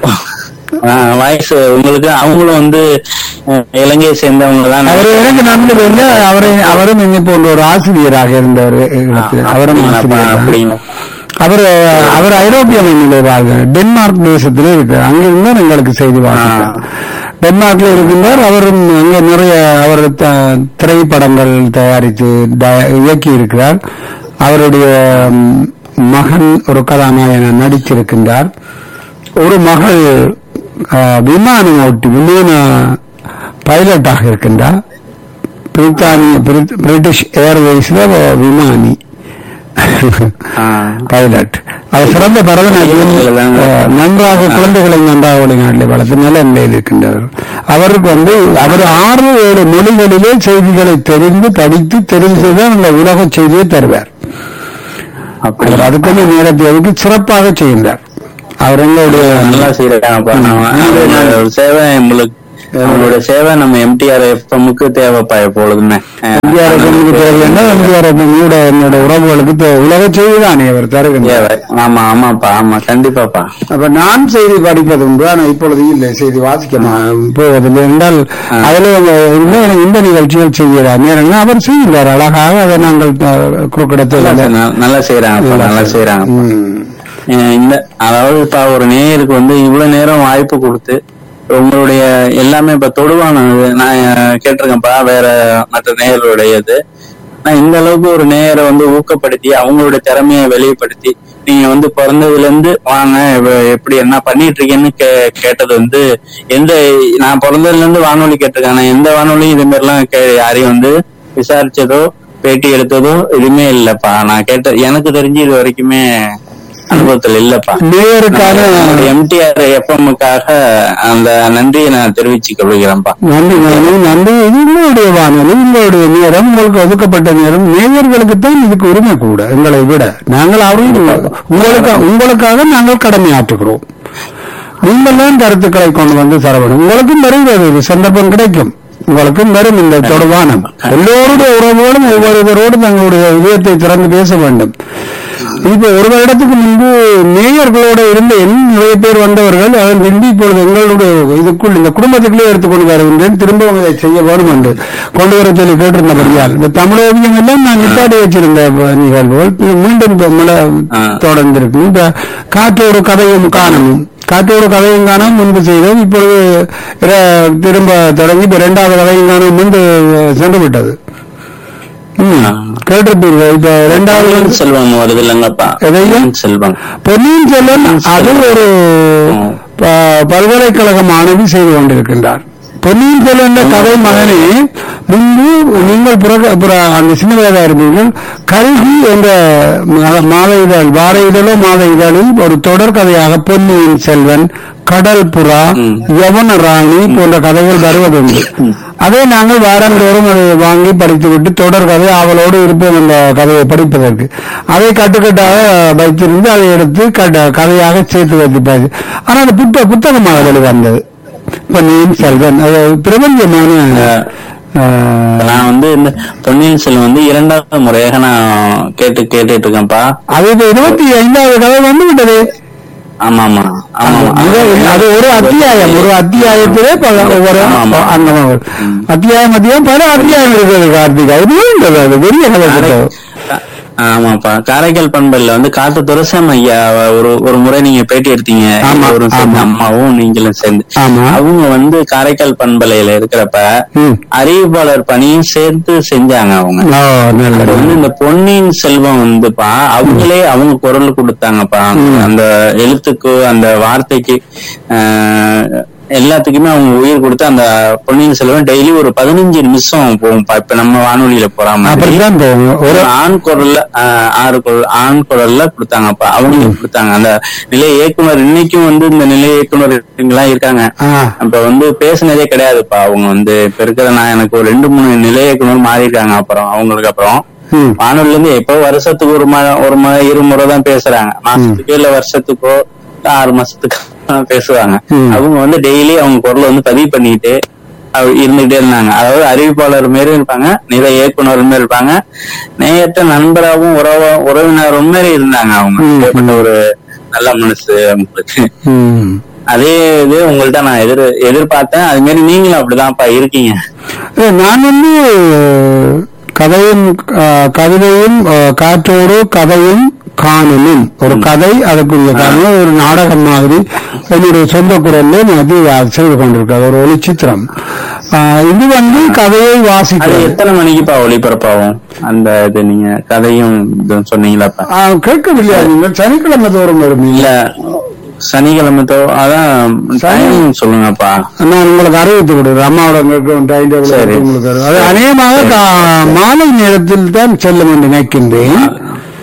வாய்ஸ் உங்களுக்கு அவங்களும் வந்து அஹ், இலங்கையை சேர்ந்தவங்க தான் அவர் எனக்கு நன்கு வந்து அவரை அவரும் என்னை போன்ற ஒரு ஆசிரியராக இருந்தவர் இடத்தில். அவரும் ஆசிரியர் தான். அப்படிங்களா அவர் அவர் ஐரோப்பிய மண்ணிலே வாழ்கிறார் டென்மார்க் தேசத்திலே இருக்கிறார் அங்கிருந்து எங்களுக்கு செய்தி வாசித்தார் டென்மார்க்ல இருக்கின்றார் அவரும் அங்கே நிறைய அவர் த- திரைப்படங்கள் தயாரித்து ட- இயக்கி இருக்கிறார் அவருடைய ம், மகன் ஒரு கதாநாயகன் நடித்திருக்கின்றார் ஒரு மகள் ஆ, விமானம் ஓட்டி விமான பைலட்டாக இருக்கின்றார் பிரித்தானிய பிரிட்- பிரிட்டிஷ் ஏர்வேஸ்ல விமானி ஆ. பைலட் அவர் சிறந்த பரதநாட்டியம் அஹ், நன்றாக குழந்தைகளை நன்றாக வெளிநாட்டில் வளர்த்து நல்ல நிலையில் இருக்கின்றவர் அவருக்கு வந்து அவர் ஆறு ஏழு மொழிகளிலே செய்திகளை தெரிந்து படித்து தெரிந்து செய்தால் அந்த உலக செய்தியை தருவார் அவர் அதுக்குள்ள நேரத்தை ஒதுக்கி சிறப்பாக செய்கின்றார் அவர் எங்களுடைய நல்லா செய்யறாங்கப்பா நம்ம சேவை நம்மளுக்கு நம்மளோட சேவை நம்ம எம்டிஆர் எஃப்எம்முக்கு தேவைப்பா எப்பொழுதுமே எம்ஜிஆர் எஃப்எம்முக்கு தேவையான எம்ஜிஆர் எஃப்எம்மோட என்னோட உறவுகளுக்கு தே- உலக செய்தி தானே அவர் தருகின்றார் தேவை ஆமா ஆமாப்பா ஆமா கண்டிப்பாப்பா அப்ப நான் செய்தி படிப்பது உண்டு ஆனா இப்பொழுது இல்லை செய்தி வாசிக்க நான் போவதில்லை என்றால் அதுல அவங்க இன்னும் எனக்கு இந்த நிகழ்ச்சிகள் செய்கிறார் நேரம் அவர் செய்கிறார் அழகாக அதை நாங்கள் நல்லா குறுக்கிடத்தில் ந- நல்லா செய்யறாங்கப்பா நல்லா செய்யறாங்க இந்த அதாவது இப்ப ஒரு நேயருக்கு வந்து இவ்வளவு நேரம் வாய்ப்பு கொடுத்து உங்களுடைய எல்லாமே இப்ப தொடுவானது நான் அஹ், கேட்டிருக்கேன்ப்பா வேற மற்ற நேயர்களுடையது நான் இந்த அளவுக்கு ஒரு நேயரை வந்து ஊக்கப்படுத்தி அவங்களுடைய திறமையை வெளிப்படுத்தி நீங்க வந்து பிறந்ததுல இருந்து வாங்க இப்ப எப்படி என்ன பண்ணிட்டு இருக்கேன்னு கே- கேட்டது வந்து எந்த நான் பிறந்ததுல இருந்து வானொலி கேட்டிருக்கேன் ஆனா எந்த வானொலியும் இது மாதிரிலாம் கே- யாரையும் வந்து விசாரிச்சதோ பேட்டி எடுத்ததோ எதுவுமே இல்லப்பா நான் கேட்ட எனக்கு தெரிஞ்சு இது வரைக்குமே அனுபவத்துல இல்லப்பா நேயருக்கான எம்டிஆர் எஃப்எம்முக்காக அந்த நன்றியை நான் தெரிவிச்சுக்க விடுகிறேன்ப்பா நன்றி நன்றி நன்றி இது உங்களுடைய வானொலி உங்களுடைய நேரம் உங்களுக்கு ஒதுக்கப்பட்ட நேரம் நேயர்களுக்கு தான் இதுக்கு உரிமை கூட எங்களை விட நாங்கள் அவர்கள் உங்களுக்கு உங்களுக்காக நாங்கள் கடமையாற்றுகிறோம் நீங்கள் தான் கருத்துக்களை கொண்டு வந்து தர வேண்டும் உங்களுக்கும் வருகிறது இது சந்தர்ப்பம் கிடைக்கும் உங்களுக்கும் வரும் இந்த தொடர்பானம் எல்லோருடைய உறவுகளும் ஒவ்வொருவரோடு தங்களுடைய இதயத்தை திறந்து பேச வேண்டும் இப்ப ஒரு வருடத்துக்கு முன்பு மேயர்களோட இருந்த என் நிறைய பேர் வந்தவர்கள் அதன் பின்பு இப்பொழுது எங்களுடைய இதுக்குள் இந்த குடும்பத்துக்குள்ளே எடுத்துக்கொண்டு வருகின்றேன் திரும்பவும் இதை செய்ய வேண்டும் என்று கொண்டு வர சொல்லி கேட்டிருந்தபடியால் இந்த தமிழ் ஓவியம் எல்லாம் நான் நிப்பாட்டி வச்சிருந்த ப- நிகழ்வுகள் இது மீண்டும் இப்ப முளை ஆ. தொடர்ந்திருக்கு இப்ப காற்றோடு கதையும் காணணும் காற்றோடு கதையும் காணாம முன்பு செய்தோம் இப்பொழுது இர- திரும்ப தொடங்கி இப்ப இரண்டாவது கதையும் காணாம முன்பு சென்று விட்டது ம். கேட்டிருப்பீர்கள் இப்ப இரண்டாவது பொன்னியின் செல்வம் வருது இல்லைங்கப்பா எதையா? பொன்னியின் செல்வம் பொன்னியின் செல்வன் அது ஒரு ப- பல்கலைக்கழக மாணவி செய்து கொண்டிருக்கின்றார் பொன்னியின் செல்வன் கதை மகனே முன்பு நீங்கள் புறக- புற- அந்த சின்ன வயதாக இருந்தீர்கள் கல்வி என்ற மா- மாத இதழ் வார இதழோ மாத இதழில் ஒரு தொடர் கதையாக பொன்னியின் செல்வன் கடல் புறா யவன ராணி போன்ற கதைகள் வருவதுண்டு அதை நாங்கள் வாரந்தோறும் அதை வாங்கி படித்துவிட்டு தொடர் கதை அவளோடு இருப்போம் அந்த கதையை படிப்பதற்கு அதை கட்டுக்கட்டாக வைத்திருந்து அதை எடுத்து கட- கதையாக சேர்த்து வைத்திருப்பாரு ஆனால் அது புத்த புத்தகமாக வெளிவந்தது பொன்னியின் செல்வன் அது பிரபஞ்சமான ஆஹ், நான் வந்து இந்த பொன்னியின் செல்வன் வந்து இரண்டாவது முறையாக நான் கேட்டு கேட்டுட்டு இருக்கேன்ப்பா அது இப்ப இருபத்தி ஐந்தாவது கதை வந்து விட்டது ஆமா ஆமா ஆமா அது அது ஒரு அத்தியாயம் ஒரு அத்தியாயத்திலே பல ஒவ்வொரு ஆமா. அங்கமாக அத்தியாயம் அத்தியாயம் பல அத்தியாயம் இருக்கிறது கார்த்திகா இது இருந்தது அது பெரிய கதை புத்தகம். ஆமாப்பா காரைக்கால் பண்பல்ல வந்து காட்டு துரசாமி ஐயா ஒரு ஒரு முறை நீங்க பேட்டி எடுத்தீங்க ஆமா, ஒரு சேர்ந்து ஆமா. அம்மாவும் நீங்களும் சேர்ந்து ஆமா. அவங்க வந்து காரைக்கால் பண்பலையில இருக்கிறப்ப ம். அறிவிப்பாளர் பணியும் சேர்த்து செஞ்சாங்க அவங்க ஓ, அது நல்லது வந்து இந்த பொன்னியின் செல்வம் வந்துப்பா அவங்களே அவங்க குரல் கொடுத்தாங்கப்பா அந்த எழுத்துக்கு அந்த வார்த்தைக்கு ஆஹ், எல்லாத்துக்குமே அவங்க உயிர் கொடுத்து அந்த பொன்னியின் செல்வம் டெய்லி ஒரு பதினஞ்சு நிமிஷம் போகும்பா இப்ப நம்ம வானொலியில போற மாதிரி அப்படித்தான் போகும் ஒரு ஒரு ஆண் குரல்ல ஆஹ், ஆறு குரல் ஆண் குரல்ல கொடுத்தாங்கப்பா அவங்களுக்கு கொடுத்தாங்க அந்த நிலைய இயக்குனர் இன்னைக்கும் வந்து இந்த நிலைய இயக்குனர் எல்லாம் இருக்காங்க ஆ. அப்ப வந்து பேசுனதே கிடையாதுப்பா அவங்க வந்து இப்ப இருக்கிற நான் எனக்கு ஒரு ரெண்டு மூணு நிலைய இயக்குனர் மாறிருக்காங்க அப்புறம் அவங்களுக்கு அப்புறம் ம். வானொலில இருந்து எப்போ வருஷத்துக்கு ஒரு முறை ஒரு முறை இரு முறை தான் பேசுறாங்க மாசத்துக்கோ இல்ல வருஷத்துக்கோ இல்ல ஆறு மாசத்துக்கு பேசுவாங்க ம். அவங்க வந்து டெய்லி அவங்க குரலை வந்து பதிவு பண்ணிட்டு அவ- இருந்துகிட்டே இருந்தாங்க அதாவது அறிவிப்பாளர் மாரி இருப்பாங்க நிற இயக்குனர் மாரி இருப்பாங்க நேயற்ற நண்பராகவும் உறவ உறவினரும் மாரி இருந்தாங்க அவங்க ம். அப்படிப்பட்ட ஒரு நல்ல மனசு அவங்களுக்கு ம். அதே இது உங்கள்ட்ட நான் எதிர் எதிர்பார்த்தேன் அது மாதிரி நீங்களும் அப்படிதான்ப்பா இருக்கீங்க ஏ, நான் வந்து கதையும் ஆ, கவிதையும் ஆ, காற்றோடு கதையும் காணலும் ஒரு கதை அதுக்குரிய காரணம் ஒரு நாடகம் மாதிரி என்னுடைய சொந்த குரல்ல அது செய்து கொண்டிருக்காது ஒரு ஒளிச்சித்திரம் ஆ, இது வந்து கதையை அது வாசிக்கிறது எத்தனை மணிக்குப்பா ஒளிபரப்பாகும் அந்த இது நீங்க கதையும் இதுவும் சொன்னீங்களாப்பா ஆ, கேட்கவில்லையா நீங்கள் சனிக்கிழமை தோறும் வரும் இல்ல சனிக்கிழமை தோ அதான் டைம் சொல்லுங்கப்பா நான் உங்களுக்கு அறிவித்து கொடுக்குறேன் அம்மாவோட கேட்கும் டைம் டேபிள் சரி. உங்களுக்கு அது அநேகமாக கா- மாலை நேரத்தில் தான் செல்லும் என்று நினைக்கின்றேன்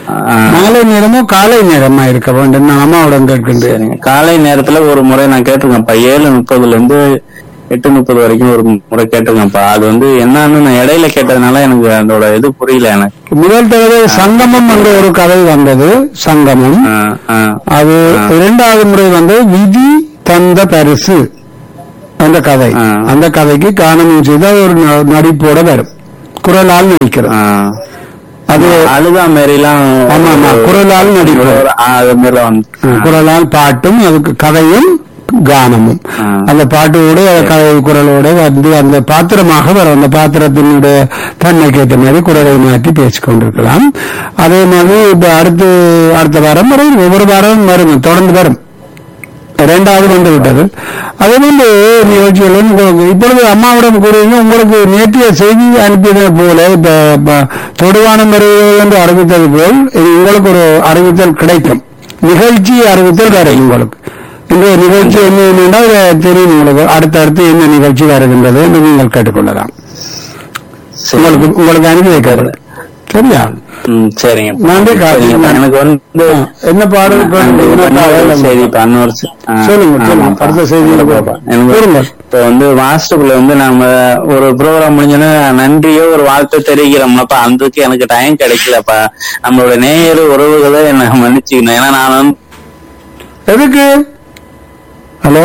ஆ, மாலை நேரமோ காலை நேரமா இருக்க வேண்டும் நான் அம்மாவிடம் கேட்கின்றேன் சரிங்க காலை நேரத்துல ஒரு முறை நான் கேட்டிருக்கேன்ப்பா ஏழு முப்பதுல இருந்து எட்டு முப்பது வரைக்கும் ஒரு முறை கேட்டிருக்கேன்ப்பா அது வந்து என்னன்னு நான் இடையில கேட்டதுனால எனக்கு அதோட இது புரியல எனக்கு முதல் தடவை சங்கமம் என்ற ஒரு கதை வந்தது சங்கமம் ஆ, ஆ. அது இரண்டாவது முறை வந்து விதி தந்த பரிசு அந்த கதை ஆ. அந்த கதைக்கு காரணம் செய்த ஒரு ந- நடிப்போட வரும் குரலால் நடிக்கிறது ஆ. அது அழுதா மாரிலாம் ஆமா, ஆமா, குரலால் நடிப்போம். ஒரு- ஆ, அது மாதிரிலாம் வந்து குரலால் பாட்டும் அதுக்கு கதையும் கானமும் ஆ. அந்த பாட்டோட கதை குரலோட வந்து அந்த பாத்திரமாக வரும் அந்த பாத்திரத்தினுடைய தன்மைக்கு ஏற்ற மாதிரி குரலை மாற்றி பேசிக் கொண்டிருக்கலாம் அதே மாதிரி இப்ப அடுத்து அடுத்த வாரம் வரை ஒவ்வொரு வாரம் வரும் தொடர்ந்து வரும் இரண்டாவது வந்து விட்டது அதே மாதிரி நிகழ்ச்சிகளும் உங்களுக்கு இப்பொழுது அம்மாவிடம் கூறுவீங்க உங்களுக்கு நேற்றைய செய்தி அனுப்பியது போல இப்ப இப்ப தொடுவான முறை என்று அறிவித்தது போல் இது உங்களுக்கு ஒரு அறிவித்தல் கிடைக்கும் நிகழ்ச்சி அறிவித்தல் வரும் உங்களுக்கு இந்த நிகழ்ச்சி என்ன என்னென்றால் தெரியும் உங்களுக்கு அடுத்தடுத்து என்ன நிகழ்ச்சி வருகின்றது என்று நீங்கள் கேட்டுக்கொள்ளலாம் சரி. உங்களுக்கு உங்களுக்கு அனுப்பி வைக்கிறது சரியா ம், சரிங்க நன்றி, கார்த்திக். சரிங்கப்பா. எனக்கு வந்து ஆ, என்ன பாடல் கேட்கணும்? என்ன பாடல்? சரிப்பா இன்னொரு செ- ஆ, சொல்லுங்க, சொல்லுங்க. ஆமாப்பா. அடுத்த செய்தியில ஆமாப்பா. எனக்கு சொல்லுங்க. இப்ப வந்து வாட்ஸ்அப்ல வந்து நம்ம ஒரு ப்ரோக்ராம் முடிஞ்சோன்னா நன்றியோ ஒரு வாழ்த்து தெரிவிக்கிறோம்லப்பா அதுக்கு எனக்கு டைம் கிடைக்கலப்பா நம்மளோட நேயர் உறவுகளை என்ன மன்னிச்சுக்கணும் ஏன்னா நான் வந்து எதுக்கு ஹலோ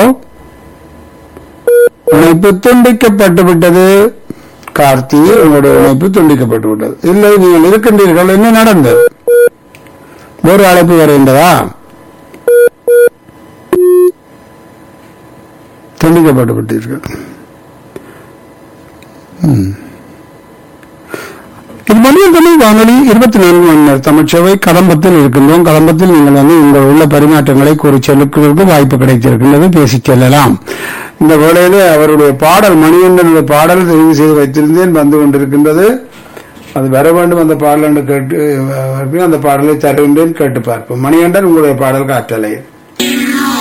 இணைப்பு துண்டிக்கப்பட்டு விட்டது கார்த்தி உங்களுடைய இணைப்பு துண்டிக்கப்பட்டு விட்டது இல்லை நீங்கள் இருக்கின்றீர்கள் என்ன நடந்தது ஒரு அழைப்பு வருகின்றதா துண்டிக்கப்பட்டு விட்டீர்கள் ம். இது மணியன் தமிழ் வானொலி இருபத்தி நான்கு மணி நேரம் தமிழ்ச்சேவை கதம்பத்தில் இருக்கின்றோம் கதம்பத்தில் நீங்கள் வந்து உங்கள் உள்ள பரிமாற்றங்களை கூறி செல்லுவதற்கு வாய்ப்பு கிடைத்திருக்கின்றது பேசிச் செல்லலாம் இந்த வேளையிலே அவருடைய பாடல் மணியண்டனுடைய பாடல் தெரிவு செய்து வைத்திருந்தேன் வந்து கொண்டிருக்கின்றது அது வர வேண்டும் அந்த பாடல் என்று கேட்டு அந்த பாடலை தருகின்றேன் கேட்டு பார்ப்போம் மணிகண்டன் உங்களுடைய பாடல் காற்றலை